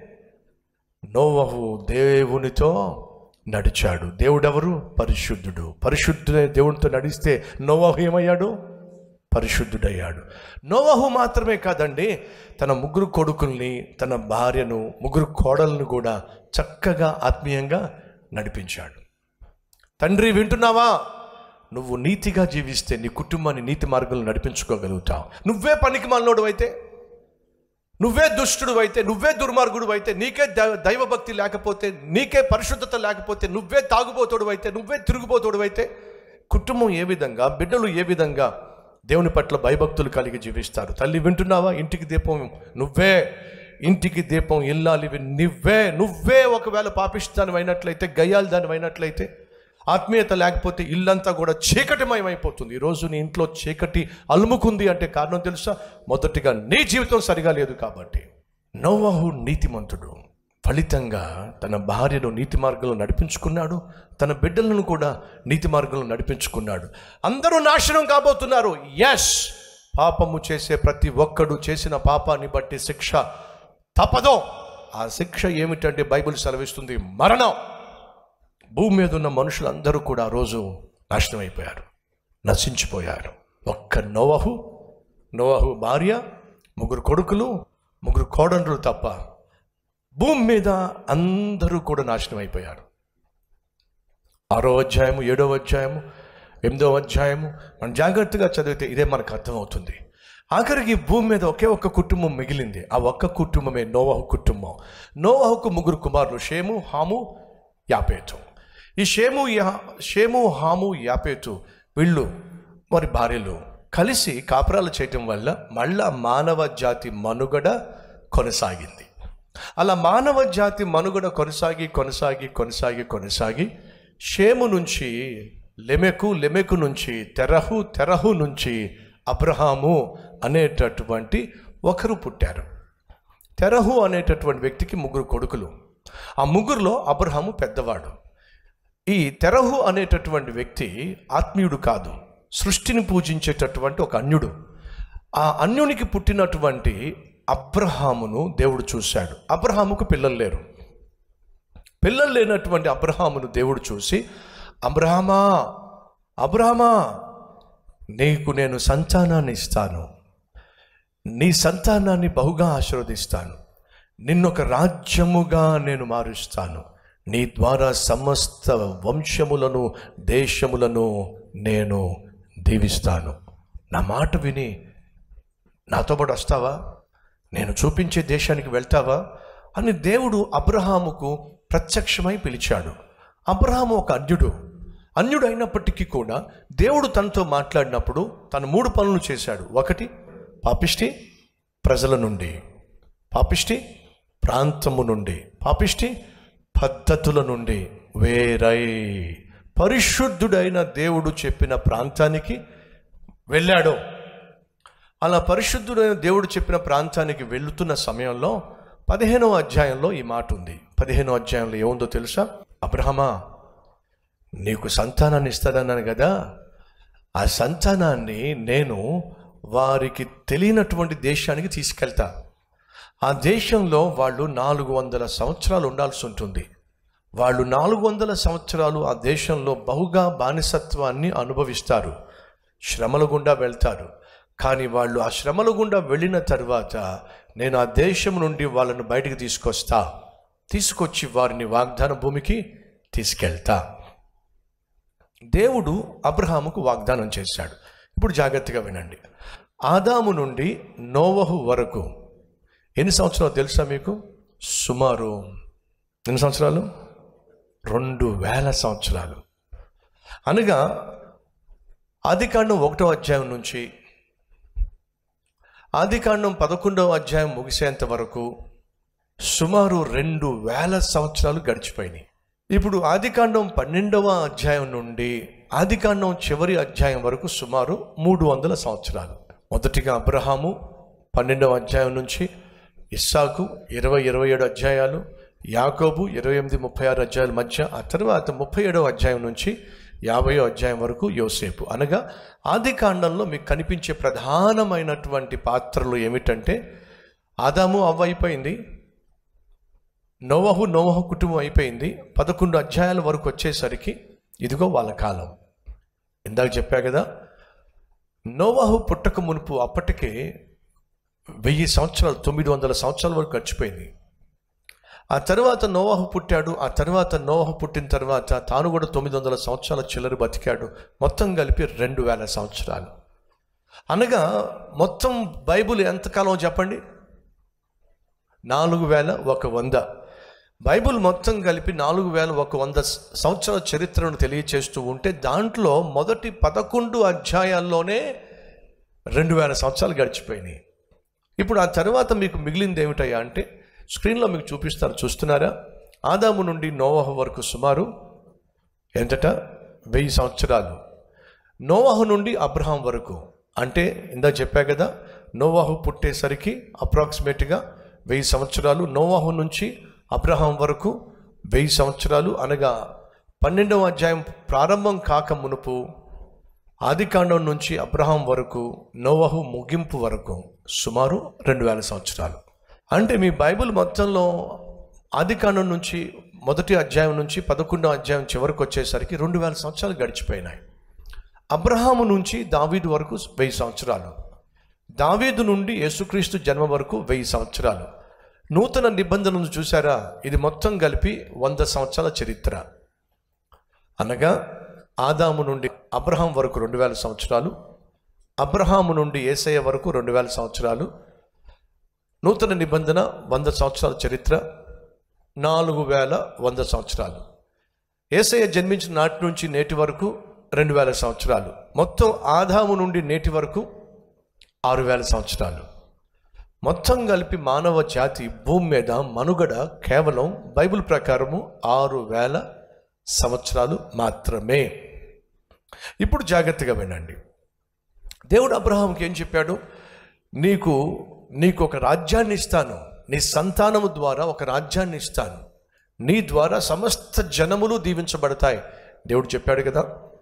నోవహు దేవునితో నడిచాడు దేవుడెవరు పరిశుద్ధుడు పరిశుద్ధుడే దేవునితో నడిస్తే నోవహు ఏమయ్యాడు పరిశుద్ధుడయ్యాడు నోవహు మాత్రమే కాదండి తన ముగ్గురు కొడుకుల్ని తన భార్యను ముగ్గురు కోడలను కూడా చక్కగా ఆత్మీయంగా నడిపించాడు తండ్రి వింటున్నావా నువ్వు నీతిగా జీవిస్తే నీ కుటుంబాన్ని నీతి మార్గంలో నడిపించుకోగలుగుతావు నువ్వే పనికి మాలినోడు అయితే నువ్వే దుష్టుడు అయితే నువ్వే దుర్మార్గుడు అయితే నీకే దైవ- దైవభక్తి లేకపోతే నీకే పరిశుద్ధత లేకపోతే నువ్వే తాగుబోతోడు అయితే నువ్వే తిరుగుబోతోడు అయితే కుటుంబం ఏ విధంగా బిడ్డలు ఏ విధంగా దేవుని పట్ల భయభక్తులు కలిగి జీవిస్తారు తల్లి వింటున్నావా ఇంటికి దీపం నువ్వే ఇంటికి దీపం ఇల్లాలివి నువ్వే నువ్వే ఒకవేళ పాపిస్తాను అయినట్లయితే గయ్యాలి దాని అయినట్లయితే ఆత్మీయత లేకపోతే ఇల్లంతా కూడా చీకటిమయమైపోతుంది ఈరోజు నీ ఇంట్లో చీకటి అలుముకుంది అంటే కారణం తెలుసా మొదటిగా నీ జీవితం సరిగా లేదు కాబట్టి నోవహు నీతిమంతుడు ఫలితంగా తన భార్యను నీతి మార్గంలో నడిపించుకున్నాడు తన బిడ్డలను కూడా నీతి మార్గంలో నడిపించుకున్నాడు అందరూ నాశనం కాబోతున్నారు ఎస్ పాపము చేసే ప్రతి ఒక్కడు చేసిన పాపాన్ని బట్టి శిక్ష తప్పదో ఆ శిక్ష ఏమిటంటే బైబిల్ సెలవిస్తుంది మరణం భూమి మీద ఉన్న మనుషులందరూ కూడా ఆ రోజు నాశనం అయిపోయారు నశించిపోయారు ఒక్క నోవహు నోవహు భార్య ముగ్గురు కొడుకులు ముగ్గురు కోడండ్రులు తప్ప భూమి మీద అందరూ కూడా నాశనం అయిపోయారు ఆరో అధ్యాయము ఏడో అధ్యాయము ఎనిమిదో అధ్యాయము మనం జాగ్రత్తగా చదివితే ఇదే మనకు అర్థమవుతుంది ఆఖరికి భూమి మీద ఒకే ఒక్క కుటుంబం మిగిలింది ఆ ఒక్క కుటుంబమే నోవహు కుటుంబం నోవహుకు ముగ్గురు కుమారులు షేము హాము యాపేతు ఈ షేము యా షేము హాము యాపేతు వీళ్ళు వారి భార్యలు కలిసి కాపురాలు చేయటం వల్ల మళ్ళా మానవ జాతి మనుగడ కొనసాగింది అలా మానవ జాతి మనుగడ కొనసాగి కొనసాగి కొనసాగి కొనసాగి షేము నుంచి లెమెకు లెమెకు నుంచి తెరహు తెరహు నుంచి అబ్రహాము అనేటటువంటి ఒకరు పుట్టారు తెరహు అనేటటువంటి వ్యక్తికి ముగ్గురు కొడుకులు ఆ ముగ్గురులో అబ్రహాము పెద్దవాడు ఈ తెరహు అనేటటువంటి వ్యక్తి ఆత్మీయుడు కాదు సృష్టిని పూజించేటటువంటి ఒక అన్యుడు ఆ అన్యునికి పుట్టినటువంటి అబ్రహామును దేవుడు చూశాడు అబ్రహాముకు పిల్లలు లేరు పిల్లలు లేనటువంటి అబ్రహామును దేవుడు చూసి అబ్రహమా అబ్రహమా నీకు నేను సంతానాన్ని ఇస్తాను నీ సంతానాన్ని బహుగా ఆశీర్వదిస్తాను నిన్నొక రాజ్యముగా నేను మారుస్తాను నీ ద్వారా సమస్త వంశములను దేశములను నేను దీవిస్తాను నా మాట విని నాతో పాటు వస్తావా నేను చూపించే దేశానికి వెళ్తావా అని దేవుడు అబ్రహాముకు ప్రత్యక్షమై పిలిచాడు అబ్రహాము ఒక అన్యుడు అన్యుడు అయినప్పటికీ కూడా దేవుడు తనతో మాట్లాడినప్పుడు తను మూడు పనులు చేశాడు ఒకటి పాపిష్టి ప్రజల నుండి పాపిష్టి ప్రాంతము నుండి పాపిష్టి పద్ధతుల నుండి వేరై పరిశుద్ధుడైన దేవుడు చెప్పిన ప్రాంతానికి వెళ్ళాడు అలా పరిశుద్ధుడైన దేవుడు చెప్పిన ప్రాంతానికి వెళుతున్న సమయంలో పదిహేనవ అధ్యాయంలో ఈ మాట ఉంది పదిహేనవ అధ్యాయంలో ఏముందో తెలుసా అబ్రహమా నీకు సంతానాన్ని ఇస్తానన్నాను కదా ఆ సంతానాన్ని నేను వారికి తెలియనటువంటి దేశానికి తీసుకెళ్తా ఆ దేశంలో వాళ్ళు నాలుగు వందల సంవత్సరాలు ఉండాల్సి ఉంటుంది వాళ్ళు నాలుగు వందల సంవత్సరాలు ఆ దేశంలో బహుగా బానిసత్వాన్ని అనుభవిస్తారు శ్రమల గుండా వెళ్తారు కానీ వాళ్ళు ఆ శ్రమల గుండా వెళ్ళిన తర్వాత నేను ఆ దేశం నుండి వాళ్ళను బయటికి తీసుకొస్తా తీసుకొచ్చి వారిని వాగ్దాన భూమికి తీసుకెళ్తా దేవుడు అబ్రహాముకు వాగ్దానం చేశాడు ఇప్పుడు జాగ్రత్తగా వినండి ఆదాము నుండి నోవహు వరకు ఎన్ని సంవత్సరాలు తెలుసా మీకు సుమారు ఎన్ని సంవత్సరాలు రెండు వేల సంవత్సరాలు అనగా ఆదికాండం ఒకటో అధ్యాయం నుంచి ఆదికాండం పదకొండవ అధ్యాయం ముగిసేంత వరకు సుమారు రెండు వేల సంవత్సరాలు గడిచిపోయినాయి ఇప్పుడు ఆదికాండం పన్నెండవ అధ్యాయం నుండి ఆదికాండం చివరి అధ్యాయం వరకు సుమారు మూడు వందల సంవత్సరాలు మొదటిగా అబ్రహాము పన్నెండవ అధ్యాయం నుంచి ఇస్సాకు ఇరవై ఇరవై ఏడు అధ్యాయాలు యాకోబు ఇరవై ఎనిమిది ముప్పై ఆరు అధ్యాయాల మధ్య ఆ తర్వాత ముప్పై ఏడవ అధ్యాయం నుంచి యాభై అధ్యాయం వరకు యోసేపు అనగా ఆది కాండంలో మీకు కనిపించే ప్రధానమైనటువంటి పాత్రలు ఏమిటంటే ఆదాము అవ్వ అయిపోయింది నోవహు నోవహు కుటుంబం అయిపోయింది పదకొండు అధ్యాయాల వరకు వచ్చేసరికి ఇదిగో వాళ్ళ కాలం ఇందాక చెప్పా కదా నోవహు పుట్టక మునుపు అప్పటికే వెయ్యి సంవత్సరాలు తొమ్మిది వందల సంవత్సరాల వరకు గడిచిపోయింది ఆ తర్వాత నోవాహు పుట్టాడు ఆ తర్వాత నోవాహు పుట్టిన తర్వాత తాను కూడా తొమ్మిది వందల సంవత్సరాల చిల్లర బతికాడు మొత్తం కలిపి రెండు వేల సంవత్సరాలు అనగా మొత్తం బైబుల్ ఎంతకాలం చెప్పండి నాలుగు వేల ఒక వంద బైబుల్ మొత్తం కలిపి నాలుగు వేల ఒక వంద సంవత్సరాల చరిత్రను తెలియచేస్తూ ఉంటే దాంట్లో మొదటి పదకొండు అధ్యాయాల్లోనే రెండు వేల సంవత్సరాలు గడిచిపోయినాయి ఇప్పుడు ఆ తర్వాత మీకు మిగిలింది ఏమిటయ్యా అంటే స్క్రీన్లో మీకు చూపిస్తారు చూస్తున్నారా ఆదాము నుండి నోవాహు వరకు సుమారు ఎంతట వెయ్యి సంవత్సరాలు నోవాహు నుండి అబ్రహాం వరకు అంటే ఇందా చెప్పా కదా నోవాహు పుట్టేసరికి అప్రాక్సిమేట్గా వెయ్యి సంవత్సరాలు నోవాహు నుంచి అబ్రహాం వరకు వెయ్యి సంవత్సరాలు అనగా పన్నెండవ అధ్యాయం ప్రారంభం కాక మునుపు ఆదికాండం నుంచి అబ్రహాం వరకు నోవహు ముగింపు వరకు సుమారు రెండు వేల సంవత్సరాలు అంటే మీ బైబిల్ మొత్తంలో ఆదికాండం నుంచి మొదటి అధ్యాయం నుంచి పదకొండో అధ్యాయం చివరికి వచ్చేసరికి రెండు వేల సంవత్సరాలు గడిచిపోయినాయి అబ్రహాము నుంచి దావీదు వరకు వెయ్యి సంవత్సరాలు దావీదు నుండి యేసుక్రీస్తు జన్మ వరకు వెయ్యి సంవత్సరాలు నూతన నిబంధనలు చూసారా ఇది మొత్తం కలిపి వంద సంవత్సరాల చరిత్ర అనగా ఆదాము నుండి అబ్రహాం వరకు రెండు వేల సంవత్సరాలు అబ్రహాము నుండి ఏసయ్య వరకు రెండు వేల సంవత్సరాలు నూతన నిబంధన వంద సంవత్సరాల చరిత్ర నాలుగు వేల వంద సంవత్సరాలు ఏసయ్య జన్మించిన నాటి నుంచి నేటి వరకు రెండు వేల సంవత్సరాలు మొత్తం ఆదాము నుండి నేటి వరకు ఆరు వేల సంవత్సరాలు మొత్తం కలిపి మానవ జాతి భూమి మీద మనుగడ కేవలం బైబిల్ ప్రకారము ఆరు వేల సంవత్సరాలు మాత్రమే ఇప్పుడు జాగ్రత్తగా వినండి దేవుడు అబ్రహాంకి ఏం చెప్పాడు నీకు నీకు ఒక రాజ్యాన్ని ఇస్తాను నీ సంతానము ద్వారా ఒక రాజ్యాన్ని ఇస్తాను నీ ద్వారా సమస్త జనములు దీవించబడతాయి దేవుడు చెప్పాడు కదా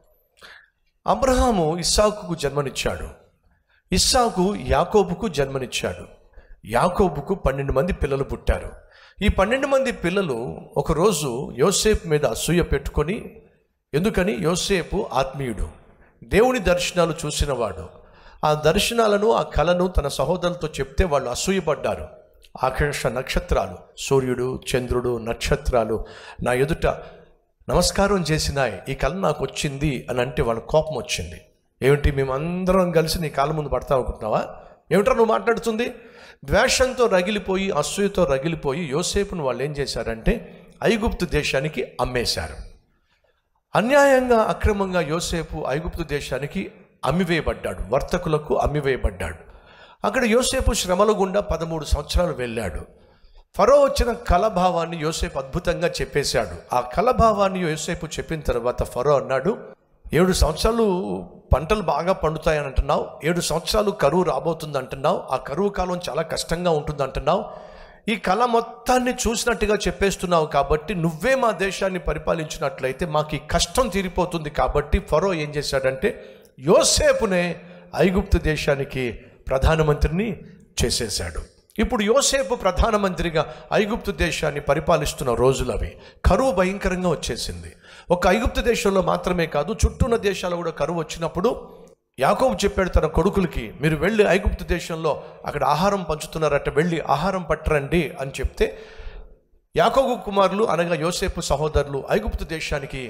అబ్రహాము ఇస్సాకుకు జన్మనిచ్చాడు ఇస్సాకు యాకోబుకు జన్మనిచ్చాడు యాకోబుకు పన్నెండు మంది పిల్లలు పుట్టారు ఈ పన్నెండు మంది పిల్లలు ఒకరోజు యోసేపు మీద అసూయ పెట్టుకొని ఎందుకని యోసేపు ఆత్మీయుడు దేవుని దర్శనాలు చూసినవాడు ఆ దర్శనాలను ఆ కళను తన సహోదరులతో చెప్తే వాళ్ళు అసూయపడ్డారు ఆకర్ష నక్షత్రాలు సూర్యుడు చంద్రుడు నక్షత్రాలు నా ఎదుట నమస్కారం చేసినాయి ఈ కళ నాకు వచ్చింది అని అంటే వాళ్ళ కోపం వచ్చింది ఏమిటి మేమందరం కలిసి నీ కాళ్ళ ముందు పడతా అనుకుంటున్నావా ఏమిట్రా నువ్వు మాట్లాడుతుంది ద్వేషంతో రగిలిపోయి అసూయతో రగిలిపోయి యోసేపును వాళ్ళు ఏం చేశారంటే ఐగుప్తు దేశానికి అమ్మేశారు అన్యాయంగా అక్రమంగా యోసేపు ఐగుప్తు దేశానికి అమ్మివేయబడ్డాడు వర్తకులకు అమ్మివేయబడ్డాడు అక్కడ యోసేపు శ్రమల గుండా పదమూడు సంవత్సరాలు వెళ్ళాడు ఫరో వచ్చిన కలభావాన్ని యోసేపు అద్భుతంగా చెప్పేశాడు ఆ కలభావాన్ని యోసేపు చెప్పిన తర్వాత ఫరో అన్నాడు ఏడు సంవత్సరాలు పంటలు బాగా పండుతాయని అంటున్నావు ఏడు సంవత్సరాలు కరువు రాబోతుంది అంటున్నావు ఆ కరువు కాలం చాలా కష్టంగా ఉంటుంది అంటున్నావు ఈ కళ మొత్తాన్ని చూసినట్టుగా చెప్పేస్తున్నావు కాబట్టి నువ్వే మా దేశాన్ని పరిపాలించినట్లయితే మాకు ఈ కష్టం తీరిపోతుంది కాబట్టి ఫరో ఏం చేశాడంటే యోసేపునే ఐగుప్తు దేశానికి ప్రధానమంత్రిని చేసేశాడు ఇప్పుడు యోసేపు ప్రధానమంత్రిగా ఐగుప్తు దేశాన్ని పరిపాలిస్తున్న రోజులు అవి కరువు భయంకరంగా వచ్చేసింది ఒక ఐగుప్తు దేశంలో మాత్రమే కాదు చుట్టూ ఉన్న దేశాలు కూడా కరువు వచ్చినప్పుడు యాకోబు చెప్పాడు తన కొడుకులకి మీరు వెళ్ళి ఐగుప్తు దేశంలో అక్కడ ఆహారం పంచుతున్నారట వెళ్ళి ఆహారం పట్టరండి అని చెప్తే యాకోబు కుమారులు అనగా యోసేపు సహోదరులు ఐగుప్తు దేశానికి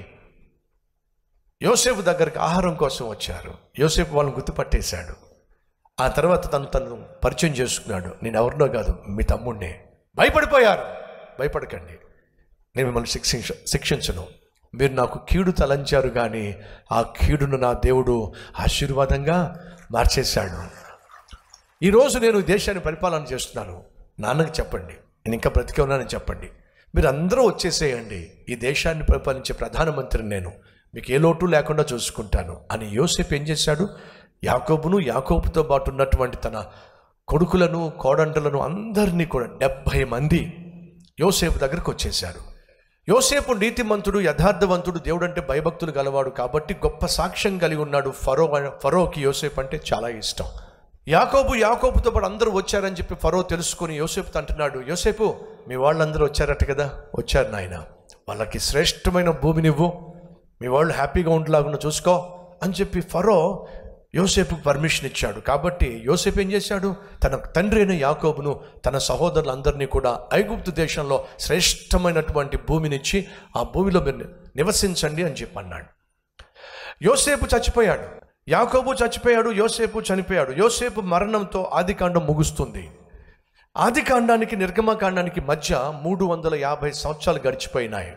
యోసేపు దగ్గరికి ఆహారం కోసం వచ్చారు యోసేపు వాళ్ళని గుర్తుపట్టేశాడు ఆ తర్వాత తను తను పరిచయం చేసుకున్నాడు నేను ఎవరినో కాదు మీ తమ్ముడిని భయపడిపోయారు భయపడకండి నేను మిమ్మల్ని శిక్షించ శిక్షించను మీరు నాకు కీడు తలంచారు కానీ ఆ కీడును నా దేవుడు ఆశీర్వాదంగా మార్చేశాడు ఈరోజు నేను ఈ దేశాన్ని పరిపాలన చేస్తున్నాను నాన్నకి చెప్పండి నేను ఇంకా బ్రతికే ఉన్నానని చెప్పండి మీరు అందరూ వచ్చేసేయండి ఈ దేశాన్ని పరిపాలించే ప్రధానమంత్రిని నేను మీకు ఏ లోటు లేకుండా చూసుకుంటాను అని యోసేపు ఏం చేశాడు యాకోబును యాకోబుతో పాటు ఉన్నటువంటి తన కొడుకులను కోడంటలను అందరినీ కూడా డెబ్భై మంది యోసేపు దగ్గరకు వచ్చేశారు యోసేపు నీతిమంతుడు యథార్థవంతుడు దేవుడు అంటే భయభక్తులు గలవాడు కాబట్టి గొప్ప సాక్ష్యం కలిగి ఉన్నాడు ఫరో ఫరోకి యోసేపు అంటే చాలా ఇష్టం యాకోబు యాకోబుతో పాటు అందరూ వచ్చారని చెప్పి ఫరో తెలుసుకొని యోసేపుతో అంటున్నాడు యోసేపు మీ వాళ్ళందరూ వచ్చారట కదా వచ్చారు నాయన వాళ్ళకి శ్రేష్టమైన భూమినివ్వు మీ వాళ్ళు హ్యాపీగా ఉండేలాగా చూసుకో అని చెప్పి ఫరో యోసేపు పర్మిషన్ ఇచ్చాడు కాబట్టి యోసేపు ఏం చేశాడు తన తండ్రి అయిన యాకోబును తన సహోదరులందరినీ కూడా ఐగుప్తు దేశంలో శ్రేష్టమైనటువంటి భూమినిచ్చి ఆ భూమిలో మీరు నివసించండి అని చెప్పి అన్నాడు యోసేపు చచ్చిపోయాడు యాకోబు చచ్చిపోయాడు యోసేపు చనిపోయాడు యోసేపు మరణంతో ఆదికాండం ముగుస్తుంది ఆదికాండానికి నిర్గమకాండానికి మధ్య మూడు వందల యాభై సంవత్సరాలు గడిచిపోయినాయి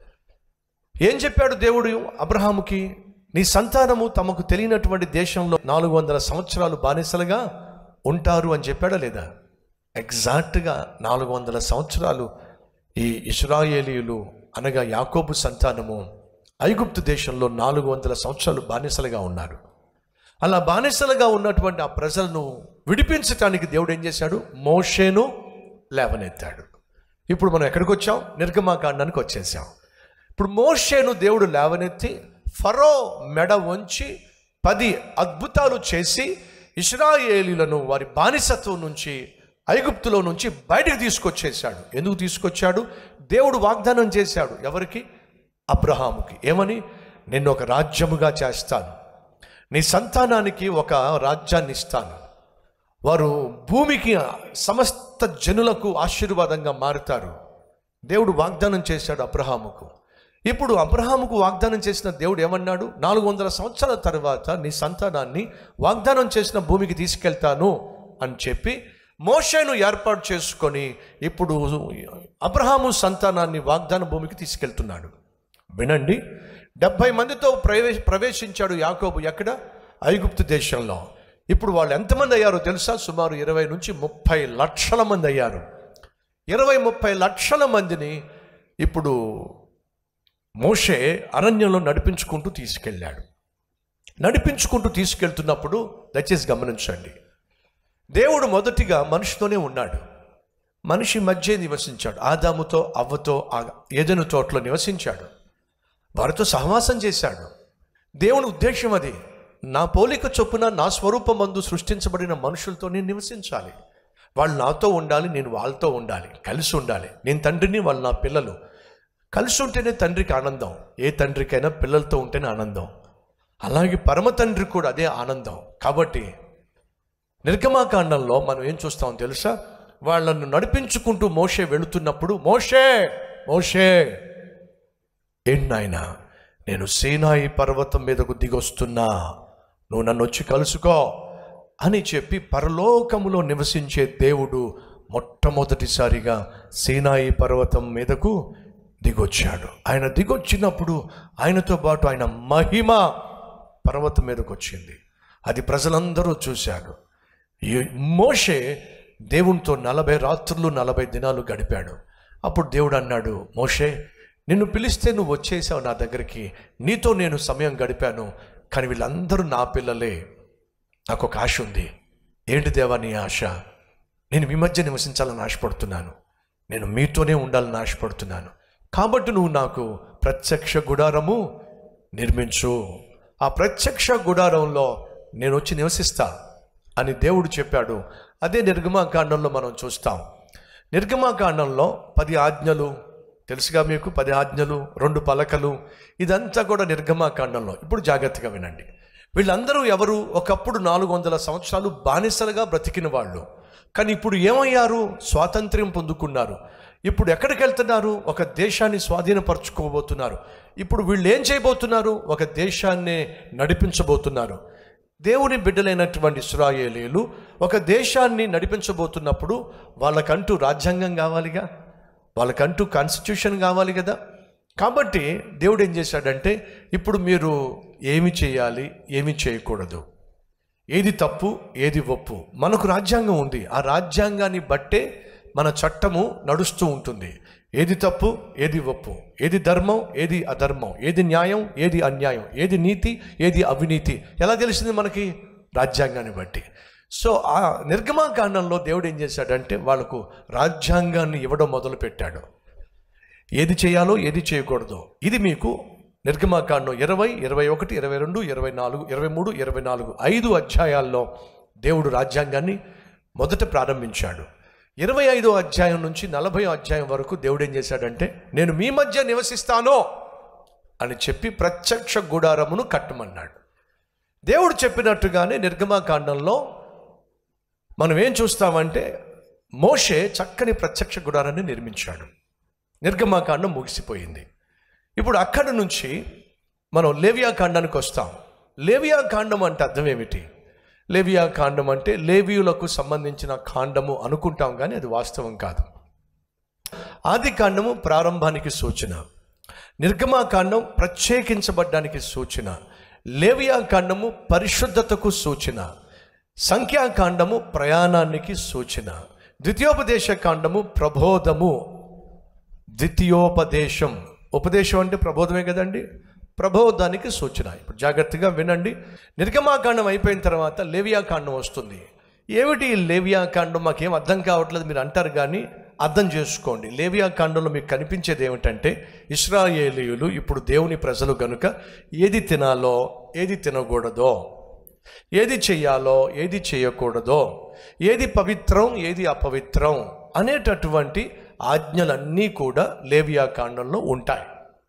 ఏం చెప్పాడు దేవుడు అబ్రహాముకి నీ సంతానము తమకు తెలియనటువంటి దేశంలో నాలుగు వందల సంవత్సరాలు బానిసలుగా ఉంటారు అని చెప్పాడా లేదా ఎగ్జాక్ట్గా నాలుగు వందల సంవత్సరాలు ఈ ఇస్రాయేలీయులు అనగా యాకోబు సంతానము ఐగుప్తు దేశంలో నాలుగు వందల సంవత్సరాలు బానిసలుగా ఉన్నారు అలా బానిసలుగా ఉన్నటువంటి ఆ ప్రజలను విడిపించటానికి దేవుడు ఏం చేశాడు మోషేను లేవనెత్తాడు ఇప్పుడు మనం ఎక్కడికి వచ్చాం నిర్గమాకాండానికి వచ్చేసాం ఇప్పుడు మోషేను దేవుడు లేవనెత్తి ఫరో మెడ వంచి పది అద్భుతాలు చేసి ఇస్రాయేలీలను వారి బానిసత్వం నుంచి ఐగుప్తులో నుంచి బయటకు తీసుకొచ్చేసాడు ఎందుకు తీసుకొచ్చాడు దేవుడు వాగ్దానం చేశాడు ఎవరికి అబ్రహాముకి ఏమని నిన్ను ఒక రాజ్యముగా చేస్తాను నీ సంతానానికి ఒక రాజ్యాన్ని ఇస్తాను వారు భూమికి సమస్త జనులకు ఆశీర్వాదంగా మారుతారు దేవుడు వాగ్దానం చేశాడు అబ్రహాముకు ఇప్పుడు అబ్రహాముకు వాగ్దానం చేసిన దేవుడు ఏమన్నాడు నాలుగు వందల సంవత్సరాల తర్వాత నీ సంతానాన్ని వాగ్దానం చేసిన భూమికి తీసుకెళ్తాను అని చెప్పి మోషేను ఏర్పాటు చేసుకొని ఇప్పుడు అబ్రహాము సంతానాన్ని వాగ్దాన భూమికి తీసుకెళ్తున్నాడు వినండి డెబ్భై మందితో ప్రవేశ ప్రవేశించాడు యాకోబు ఎక్కడ ఐగుప్తు దేశంలో ఇప్పుడు వాళ్ళు ఎంతమంది అయ్యారో తెలుసా సుమారు ఇరవై నుంచి ముప్పై లక్షల మంది అయ్యారు ఇరవై ముప్పై లక్షల మందిని ఇప్పుడు మోషే అరణ్యంలో నడిపించుకుంటూ తీసుకెళ్ళాడు నడిపించుకుంటూ తీసుకెళ్తున్నప్పుడు దయచేసి గమనించండి దేవుడు మొదటిగా మనిషితోనే ఉన్నాడు మనిషి మధ్య నివసించాడు ఆదాముతో అవ్వతో ఆ ఏదైనా తోటలో నివసించాడు వారితో సహవాసం చేశాడు దేవుని ఉద్దేశం అది నా పోలిక చొప్పున నా స్వరూపమందు సృష్టించబడిన మనుషులతో నేను నివసించాలి వాళ్ళు నాతో ఉండాలి నేను వాళ్ళతో ఉండాలి కలిసి ఉండాలి నేను తండ్రిని వాళ్ళు నా పిల్లలు కలిసి ఉంటేనే తండ్రికి ఆనందం ఏ తండ్రికైనా పిల్లలతో ఉంటేనే ఆనందం అలాగే పరమ తండ్రి కూడా అదే ఆనందం కాబట్టి నిర్గమాకాండంలో మనం ఏం చూస్తామో తెలుసా వాళ్ళను నడిపించుకుంటూ మోషే వెళుతున్నప్పుడు మోషే మోషే ఏంటి నాయన నేను సీనాయి పర్వతం మీదకు దిగొస్తున్నా నువ్వు నన్ను వచ్చి కలుసుకో అని చెప్పి పరలోకములో నివసించే దేవుడు మొట్టమొదటిసారిగా సీనాయి పర్వతం మీదకు దిగొచ్చాడు ఆయన దిగొచ్చినప్పుడు ఆయనతో పాటు ఆయన మహిమ పర్వతం మీదకు వచ్చింది అది ప్రజలందరూ చూశారు ఈ మోషే దేవునితో నలభై రాత్రులు నలభై దినాలు గడిపాడు అప్పుడు దేవుడు అన్నాడు మోషే నిన్ను పిలిస్తే నువ్వు వచ్చేసావు నా దగ్గరికి నీతో నేను సమయం గడిపాను కానీ వీళ్ళందరూ నా పిల్లలే నాకు ఒక ఆశ ఉంది ఏంటి దేవా నీ ఆశ నేను మీ మధ్య నివసించాలని ఆశపడుతున్నాను నేను మీతోనే ఉండాలని ఆశపడుతున్నాను కాబట్టి నువ్వు నాకు ప్రత్యక్ష గుడారము నిర్మించు ఆ ప్రత్యక్ష గుడారంలో నేను వచ్చి నివసిస్తా అని దేవుడు చెప్పాడు అదే నిర్గమాకాండంలో మనం చూస్తాం నిర్గమాకాండంలో పది ఆజ్ఞలు తెలుసుగా మీకు పది ఆజ్ఞలు రెండు పలకలు ఇదంతా కూడా నిర్గమాకాండంలో ఇప్పుడు జాగ్రత్తగా వినండి వీళ్ళందరూ ఎవరు ఒకప్పుడు నాలుగు వందల సంవత్సరాలు బానిసలుగా బ్రతికిన వాళ్ళు కానీ ఇప్పుడు ఏమయ్యారు స్వాతంత్ర్యం పొందుకున్నారు ఇప్పుడు ఎక్కడికి వెళ్తున్నారు ఒక దేశాన్ని స్వాధీనపరచుకోబోతున్నారు ఇప్పుడు వీళ్ళు ఏం చేయబోతున్నారు ఒక దేశాన్నే నడిపించబోతున్నారు దేవుని బిడ్డలైనటువంటి ఇస్రాయేలీలు ఒక దేశాన్ని నడిపించబోతున్నప్పుడు వాళ్ళకంటూ రాజ్యాంగం కావాలిగా వాళ్ళకంటూ కాన్స్టిట్యూషన్ కావాలి కదా కాబట్టి దేవుడు ఏం చేశాడంటే ఇప్పుడు మీరు ఏమి చేయాలి ఏమి చేయకూడదు ఏది తప్పు ఏది ఒప్పు మనకు రాజ్యాంగం ఉంది ఆ రాజ్యాంగాన్ని బట్టే మన చట్టము నడుస్తూ ఉంటుంది ఏది తప్పు ఏది ఒప్పు ఏది ధర్మం ఏది అధర్మం ఏది న్యాయం ఏది అన్యాయం ఏది నీతి ఏది అవినీతి ఎలా తెలిసింది మనకి రాజ్యాంగాన్ని బట్టి సో ఆ నిర్గమాకాండంలో దేవుడు ఏం చేశాడంటే వాళ్ళకు రాజ్యాంగాన్ని ఇవ్వడం మొదలు పెట్టాడు ఏది చేయాలో ఏది చేయకూడదో ఇది మీకు నిర్గమాకాండం ఇరవై ఇరవై ఒకటి ఇరవై రెండు ఇరవై నాలుగు ఇరవై మూడు ఇరవై నాలుగు ఐదు అధ్యాయాల్లో దేవుడు రాజ్యాంగాన్ని మొదట ప్రారంభించాడు ఇరవై ఐదో అధ్యాయం నుంచి నలభై అధ్యాయం వరకు దేవుడు ఏం చేశాడంటే నేను మీ మధ్య నివసిస్తానో అని చెప్పి ప్రత్యక్ష గుడారమును కట్టమన్నాడు దేవుడు చెప్పినట్టుగానే నిర్గమాకాండంలో మనం ఏం చూస్తామంటే మోషే చక్కని ప్రత్యక్ష గుడారాన్ని నిర్మించాడు నిర్గమాకాండం ముగిసిపోయింది ఇప్పుడు అక్కడి నుంచి మనం లేవియా కాండానికి వస్తాం లేవియా కాండం అంటే అర్థం ఏమిటి లేవియా కాండం అంటే లేవియులకు సంబంధించిన కాండము అనుకుంటాం కానీ అది వాస్తవం కాదు ఆది కాండము ప్రారంభానికి సూచన నిర్గమాకాండం ప్రత్యేకించబడ్డానికి సూచన లేవియా కాండము పరిశుద్ధతకు సూచన సంఖ్యాకాండము ప్రయాణానికి సూచన ద్వితీయోపదేశ కాండము ప్రబోధము ద్వితీయోపదేశం ఉపదేశం అంటే ప్రబోధమే కదండి ప్రబోధానికి సూచన ఇప్పుడు జాగ్రత్తగా వినండి నిర్గమాకాండం అయిపోయిన తర్వాత లేవియా కాండం వస్తుంది ఏమిటి ఈ లేవియా కాండం మాకేం అర్థం కావట్లేదు మీరు అంటారు కానీ అర్థం చేసుకోండి లేవియా కాండంలో మీకు కనిపించేది ఏమిటంటే ఇస్రాయేలీయులు ఇప్పుడు దేవుని ప్రజలు గనుక ఏది తినాలో ఏది తినకూడదో ఏది చెయ్యాలో ఏది చేయకూడదో ఏది పవిత్రం ఏది అపవిత్రం అనేటటువంటి ఆజ్ఞలన్నీ కూడా లేవియా కాండంలో ఉంటాయి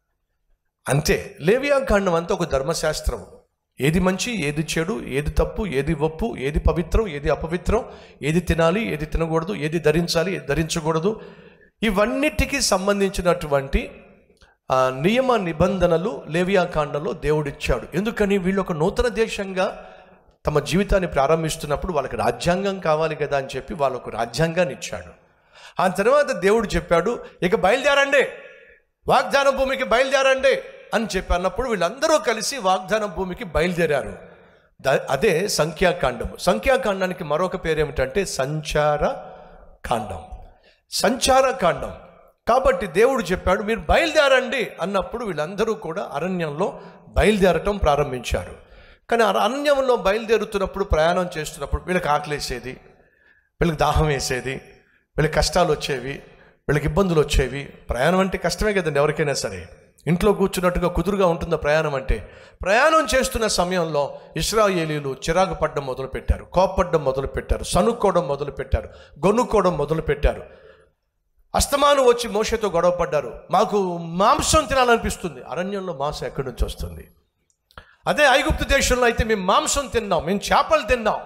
అంతే లేవియా కాండం అంతా ఒక ధర్మశాస్త్రం ఏది మంచి ఏది చెడు ఏది తప్పు ఏది ఒప్పు ఏది పవిత్రం ఏది అపవిత్రం ఏది తినాలి ఏది తినకూడదు ఏది ధరించాలి ఏది ధరించకూడదు ఇవన్నిటికీ సంబంధించినటువంటి ఆ, నియమ నిబంధనలు లేవియా కాండంలో దేవుడిచ్చాడు ఎందుకని వీళ్ళు ఒక నూతన దేశంగా తమ జీవితాన్ని ప్రారంభిస్తున్నప్పుడు వాళ్ళకి రాజ్యాంగం కావాలి కదా అని చెప్పి వాళ్ళకు రాజ్యాంగాన్ని ఇచ్చాడు ఆ తర్వాత దేవుడు చెప్పాడు ఇక బయలుదేరండి వాగ్దాన భూమికి బయలుదేరండి అని చెప్పి అన్నప్పుడు వీళ్ళందరూ కలిసి వాగ్దాన భూమికి బయలుదేరారు ద- అదే సంఖ్యాకాండము సంఖ్యాకాండానికి మరొక పేరు ఏమిటంటే సంచార కాండం సంచార కాండం కాబట్టి దేవుడు చెప్పాడు మీరు బయలుదేరండి అన్నప్పుడు వీళ్ళందరూ కూడా అరణ్యంలో బయలుదేరటం ప్రారంభించారు కానీ ఆ అరణ్యంలో బయలుదేరుతున్నప్పుడు ప్రయాణం చేస్తున్నప్పుడు వీళ్ళకి ఆకలేసేది వీళ్ళకి దాహం వేసేది వీళ్ళకి కష్టాలు వచ్చేవి వీళ్ళకి ఇబ్బందులు వచ్చేవి ప్రయాణం అంటే కష్టమే కదండి ఎవరికైనా సరే ఇంట్లో కూర్చున్నట్టుగా కుదురుగా ఉంటుందా ప్రయాణం అంటే ప్రయాణం చేస్తున్న సమయంలో ఇస్రాయేలీలు చిరాకు పడ్డం మొదలుపెట్టారు కోప్పడ్డం మొదలుపెట్టారు సనుక్కోవడం మొదలుపెట్టారు గొనుక్కోవడం మొదలుపెట్టారు అస్తమానం వచ్చి మోషతో గొడవ పడ్డారు మాకు మాంసం తినాలనిపిస్తుంది అరణ్యంలో మాంసం ఎక్కడి నుంచి వస్తుంది అదే ఐగుప్తు దేశంలో అయితే మేము మాంసం తిన్నాం మేము చేపలు తిన్నాం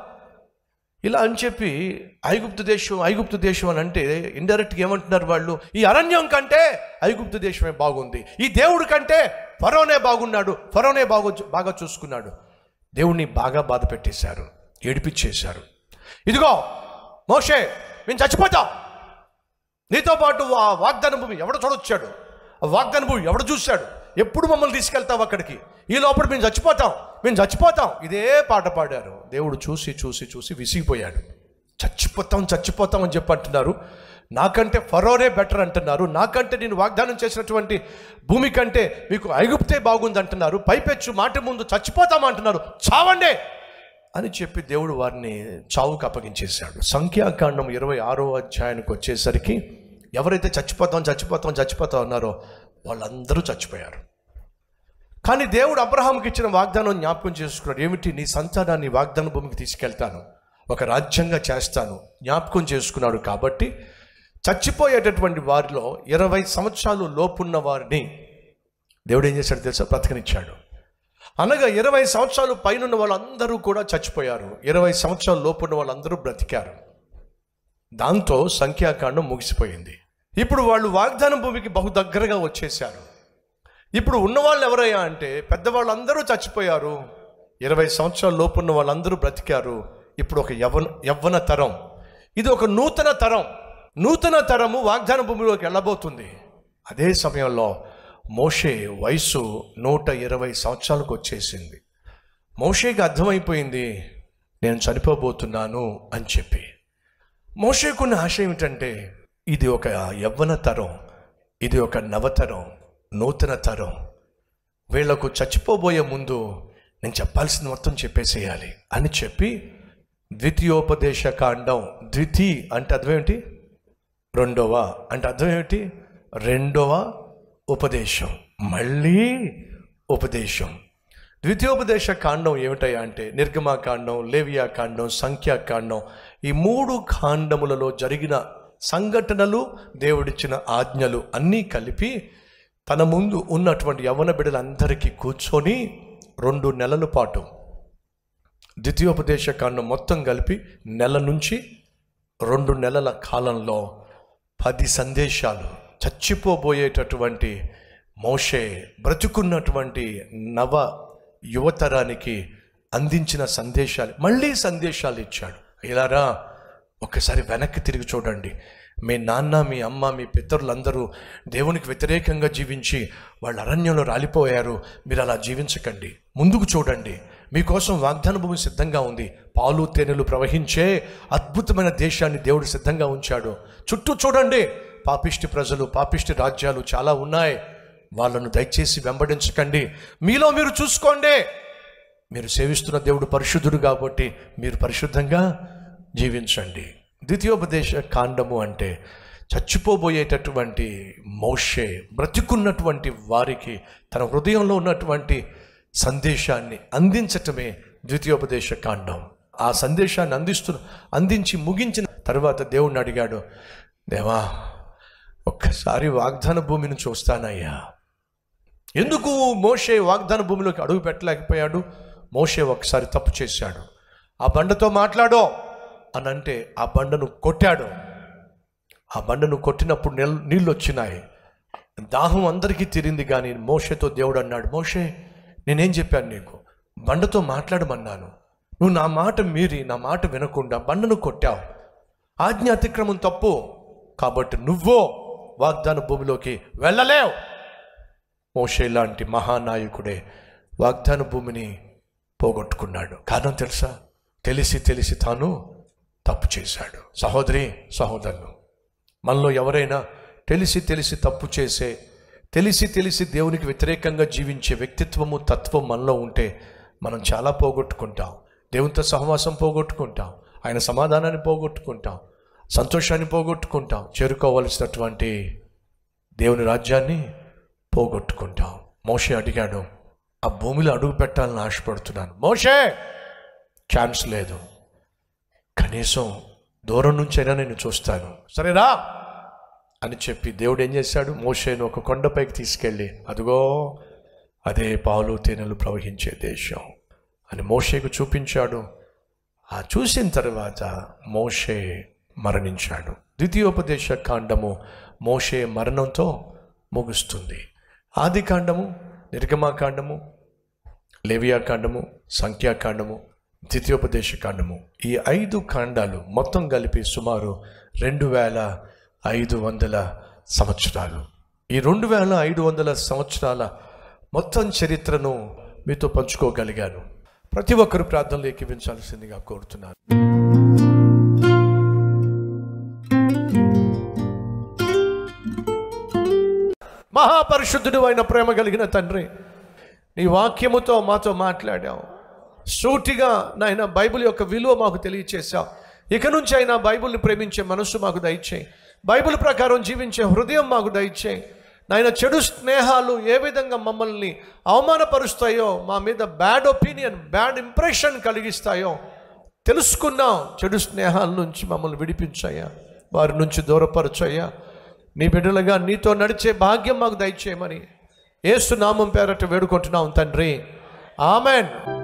ఇలా అని చెప్పి ఐగుప్తు దేశం ఐగుప్తు దేశం అని అంటే ఇండైరెక్ట్గా ఏమంటున్నారు వాళ్ళు ఈ అరణ్యం కంటే ఐగుప్తు దేశమే బాగుంది ఈ దేవుడి కంటే ఫరోనే బాగున్నాడు ఫరోనే బాగు బాగా చూసుకున్నాడు దేవుణ్ణి బాగా బాధ పెట్టేశారు ఏడిపించేశారు ఇదిగో మోషే మేము చచ్చిపోతాం నీతో పాటు ఆ వాగ్దాన భూమి ఎవడు చూడొచ్చాడు ఆ వాగ్దాన భూమి ఎవడు చూశాడు ఎప్పుడు మమ్మల్ని తీసుకెళ్తావు అక్కడికి ఈ లోపల మేము చచ్చిపోతాం మేము చచ్చిపోతాం ఇదే పాట పాడారు దేవుడు చూసి చూసి చూసి విసిగిపోయాడు చచ్చిపోతాం చచ్చిపోతాం అని చెప్పి అంటున్నారు నాకంటే ఫరోనే బెటర్ అంటున్నారు నాకంటే నేను వాగ్దానం చేసినటువంటి భూమి కంటే మీకు ఐగుప్తే బాగుంది అంటున్నారు పైపెచ్చు మాట ముందు చచ్చిపోతాం అంటున్నారు చావండే అని చెప్పి దేవుడు వారిని చావుకు అప్పగించేశాడు సంఖ్యాకాండం ఇరవై ఆరో అధ్యాయానికి వచ్చేసరికి ఎవరైతే చచ్చిపోతాం చచ్చిపోతాం చచ్చిపోతాం అన్నారో వాళ్ళందరూ చచ్చిపోయారు కానీ దేవుడు అబ్రహాంకి ఇచ్చిన వాగ్దానం జ్ఞాపకం చేసుకున్నాడు ఏమిటి నీ సంతానాన్ని వాగ్దాన భూమికి తీసుకెళ్తాను ఒక రాజ్యంగా చేస్తాను జ్ఞాపకం చేసుకున్నాడు కాబట్టి చచ్చిపోయేటటువంటి వారిలో ఇరవై సంవత్సరాలు లోపున్న వారిని దేవుడు ఏం చేశాడు తెలుసా బ్రతకనిచ్చాడు అనగా ఇరవై సంవత్సరాలు పైనున్న వాళ్ళందరూ కూడా చచ్చిపోయారు ఇరవై సంవత్సరాల లోపున్న వాళ్ళందరూ బ్రతికారు దాంతో సంఖ్యాకాండం ముగిసిపోయింది ఇప్పుడు వాళ్ళు వాగ్దాన భూమికి బహు దగ్గరగా వచ్చేసారు ఇప్పుడు ఉన్నవాళ్ళు ఎవరయ్యా అంటే పెద్దవాళ్ళందరూ చచ్చిపోయారు ఇరవై సంవత్సరాల లోపున్న వాళ్ళందరూ బ్రతికారు ఇప్పుడు ఒక యవన యవ్వన తరం ఇది ఒక నూతన తరం నూతన తరము వాగ్దాన భూమిలోకి వెళ్ళబోతుంది అదే సమయంలో మోషే వయసు నూట ఇరవై సంవత్సరాలకు వచ్చేసింది మోషేకి అర్థమైపోయింది నేను చనిపోబోతున్నాను అని చెప్పి మోషేకున్న ఆశ ఏమిటంటే ఇది ఒక యవ్వన తరం ఇది ఒక నవతరం నూతన తరం వీళ్లకు చచ్చిపోబోయే ముందు నేను చెప్పాల్సింది మొత్తం చెప్పేసేయాలి అని చెప్పి ద్వితీయోపదేశ కాండం ద్వితీ అంటే అర్థం ఏమిటి రెండవ అంటే అర్థం ఏమిటి రెండవ ఉపదేశం మళ్ళీ ఉపదేశం ద్వితీయోపదేశ కాండం ఏమిటయ్యా అంటే నిర్గమా కాండం లేవియా కాండం సంఖ్యాకాండం ఈ మూడు కాండములలో జరిగిన సంఘటనలు దేవుడిచ్చిన ఆజ్ఞలు అన్నీ కలిపి తన ముందు ఉన్నటువంటి యవన బిడ్డలందరికీ కూర్చొని రెండు నెలల పాటు ద్వితీయోపదేశ కాండం మొత్తం కలిపి నెల నుంచి రెండు నెలల కాలంలో పది సందేశాలు చచ్చిపోబోయేటటువంటి మోషే బ్రతుకున్నటువంటి నవ యువతరానికి అందించిన సందేశాలు మళ్ళీ సందేశాలు ఇచ్చాడు ఇలారా ఒక్కసారి వెనక్కి తిరిగి చూడండి మీ నాన్న మీ అమ్మ మీ పితరులందరూ దేవునికి వ్యతిరేకంగా జీవించి వాళ్ళు అరణ్యంలో రాలిపోయారు మీరు అలా జీవించకండి ముందుకు చూడండి మీకోసం వాగ్దాన భూమి సిద్ధంగా ఉంది పాలు తేనెలు ప్రవహించే అద్భుతమైన దేశాన్ని దేవుడు సిద్ధంగా ఉంచాడు చుట్టూ చూడండి పాపిష్టి ప్రజలు పాపిష్టి రాజ్యాలు చాలా ఉన్నాయి వాళ్ళను దయచేసి వెంబడించకండి మీలో మీరు చూసుకోండి మీరు సేవిస్తున్న దేవుడు పరిశుద్ధుడు కాబట్టి మీరు పరిశుద్ధంగా జీవించండి ద్వితీయోపదేశ కాండము అంటే చచ్చిపోబోయేటటువంటి మోషే బ్రతికున్నటువంటి వారికి తన హృదయంలో ఉన్నటువంటి సందేశాన్ని అందించటమే ద్వితీయోపదేశ కాండం ఆ సందేశాన్ని అందిస్తున్న అందించి ముగించిన తర్వాత దేవుణ్ణి అడిగాడు దేవా ఒక్కసారి వాగ్దాన భూమిని చూస్తానయ్యా ఎందుకు మోషే వాగ్దాన భూమిలోకి అడుగు పెట్టలేకపోయాడు మోషే ఒకసారి తప్పు చేశాడు ఆ బండతో మాట్లాడో అని అంటే ఆ బండను కొట్టాడు ఆ బండను కొట్టినప్పుడు నెల్ నీళ్ళు వచ్చినాయి దాహం అందరికీ తీరింది కానీ మోషేతో దేవుడు అన్నాడు మోషే నేనేం చెప్పాను నీకు బండతో మాట్లాడమన్నాను నువ్వు నా మాట మీరి నా మాట వినకుండా బండను కొట్టావు ఆజ్ఞ అతిక్రమం తప్పు కాబట్టి నువ్వో వాగ్దాన భూమిలోకి వెళ్ళలేవు మోషే లాంటి మహానాయకుడే వాగ్దాన భూమిని పోగొట్టుకున్నాడు కారణం తెలుసా తెలిసి తెలిసి తాను తప్పు చేశాడు సహోదరి సహోదరులు మనలో ఎవరైనా తెలిసి తెలిసి తప్పు చేసే తెలిసి తెలిసి దేవునికి వ్యతిరేకంగా జీవించే వ్యక్తిత్వము తత్వం మనలో ఉంటే మనం చాలా పోగొట్టుకుంటాం దేవునితో సహవాసం పోగొట్టుకుంటాం ఆయన సమాధానాన్ని పోగొట్టుకుంటాం సంతోషాన్ని పోగొట్టుకుంటాం చేరుకోవలసినటువంటి దేవుని రాజ్యాన్ని పోగొట్టుకుంటాం మోషే అడిగాడు ఆ భూమిలో అడుగు పెట్టాలని ఆశపడుతున్నాను మోషే ఛాన్స్ లేదు కనీసం దూరం నుంచైనా నేను చూస్తాను సరేరా అని చెప్పి దేవుడు ఏం చేశాడు మోషేను ఒక కొండపైకి తీసుకెళ్ళి అదిగో అదే పాలు తేనెలు ప్రవహించే దేశం అని మోషేకు చూపించాడు ఆ చూసిన తర్వాత మోషే మరణించాడు ద్వితీయోపదేశ కాండము మోషే మరణంతో ముగుస్తుంది ఆది కాండము నిర్గమాకాండము లేవియాకాండము సంఖ్యాకాండము ద్వితీయోపదేశ కాండము ఈ ఐదు కాండాలు మొత్తం కలిపి సుమారు రెండు వేల ఐదు వందల సంవత్సరాలు ఈ రెండు వేల ఐదు వందల సంవత్సరాల మొత్తం చరిత్రను మీతో పంచుకోగలిగాను ప్రతి ఒక్కరు ప్రార్థనలు ఎక్కివించాల్సిందిగా కోరుతున్నాను మహాపరిశుద్ధుడు అయిన ప్రేమ కలిగిన తండ్రి నీ వాక్యముతో మాతో మాట్లాడావు సూటిగా నాయన బైబిల్ యొక్క విలువ మాకు తెలియచేశావు ఇక నుంచి అయినా బైబిల్ని ప్రేమించే మనస్సు మాకు దయచేయి బైబిల్ ప్రకారం జీవించే హృదయం మాకు దయచేయి నాయన చెడు స్నేహాలు ఏ విధంగా మమ్మల్ని అవమానపరుస్తాయో మా మీద బ్యాడ్ ఒపీనియన్ బ్యాడ్ ఇంప్రెషన్ కలిగిస్తాయో తెలుసుకున్నాం చెడు స్నేహాల నుంచి మమ్మల్ని విడిపించాయా వారి నుంచి దూరపరచయ్యా నీ బిడ్డలుగా నీతో నడిచే భాగ్యం మాకు దయచేయమని ఏసు నామం పేరట వేడుకుంటున్నాం తండ్రి ఆమెన్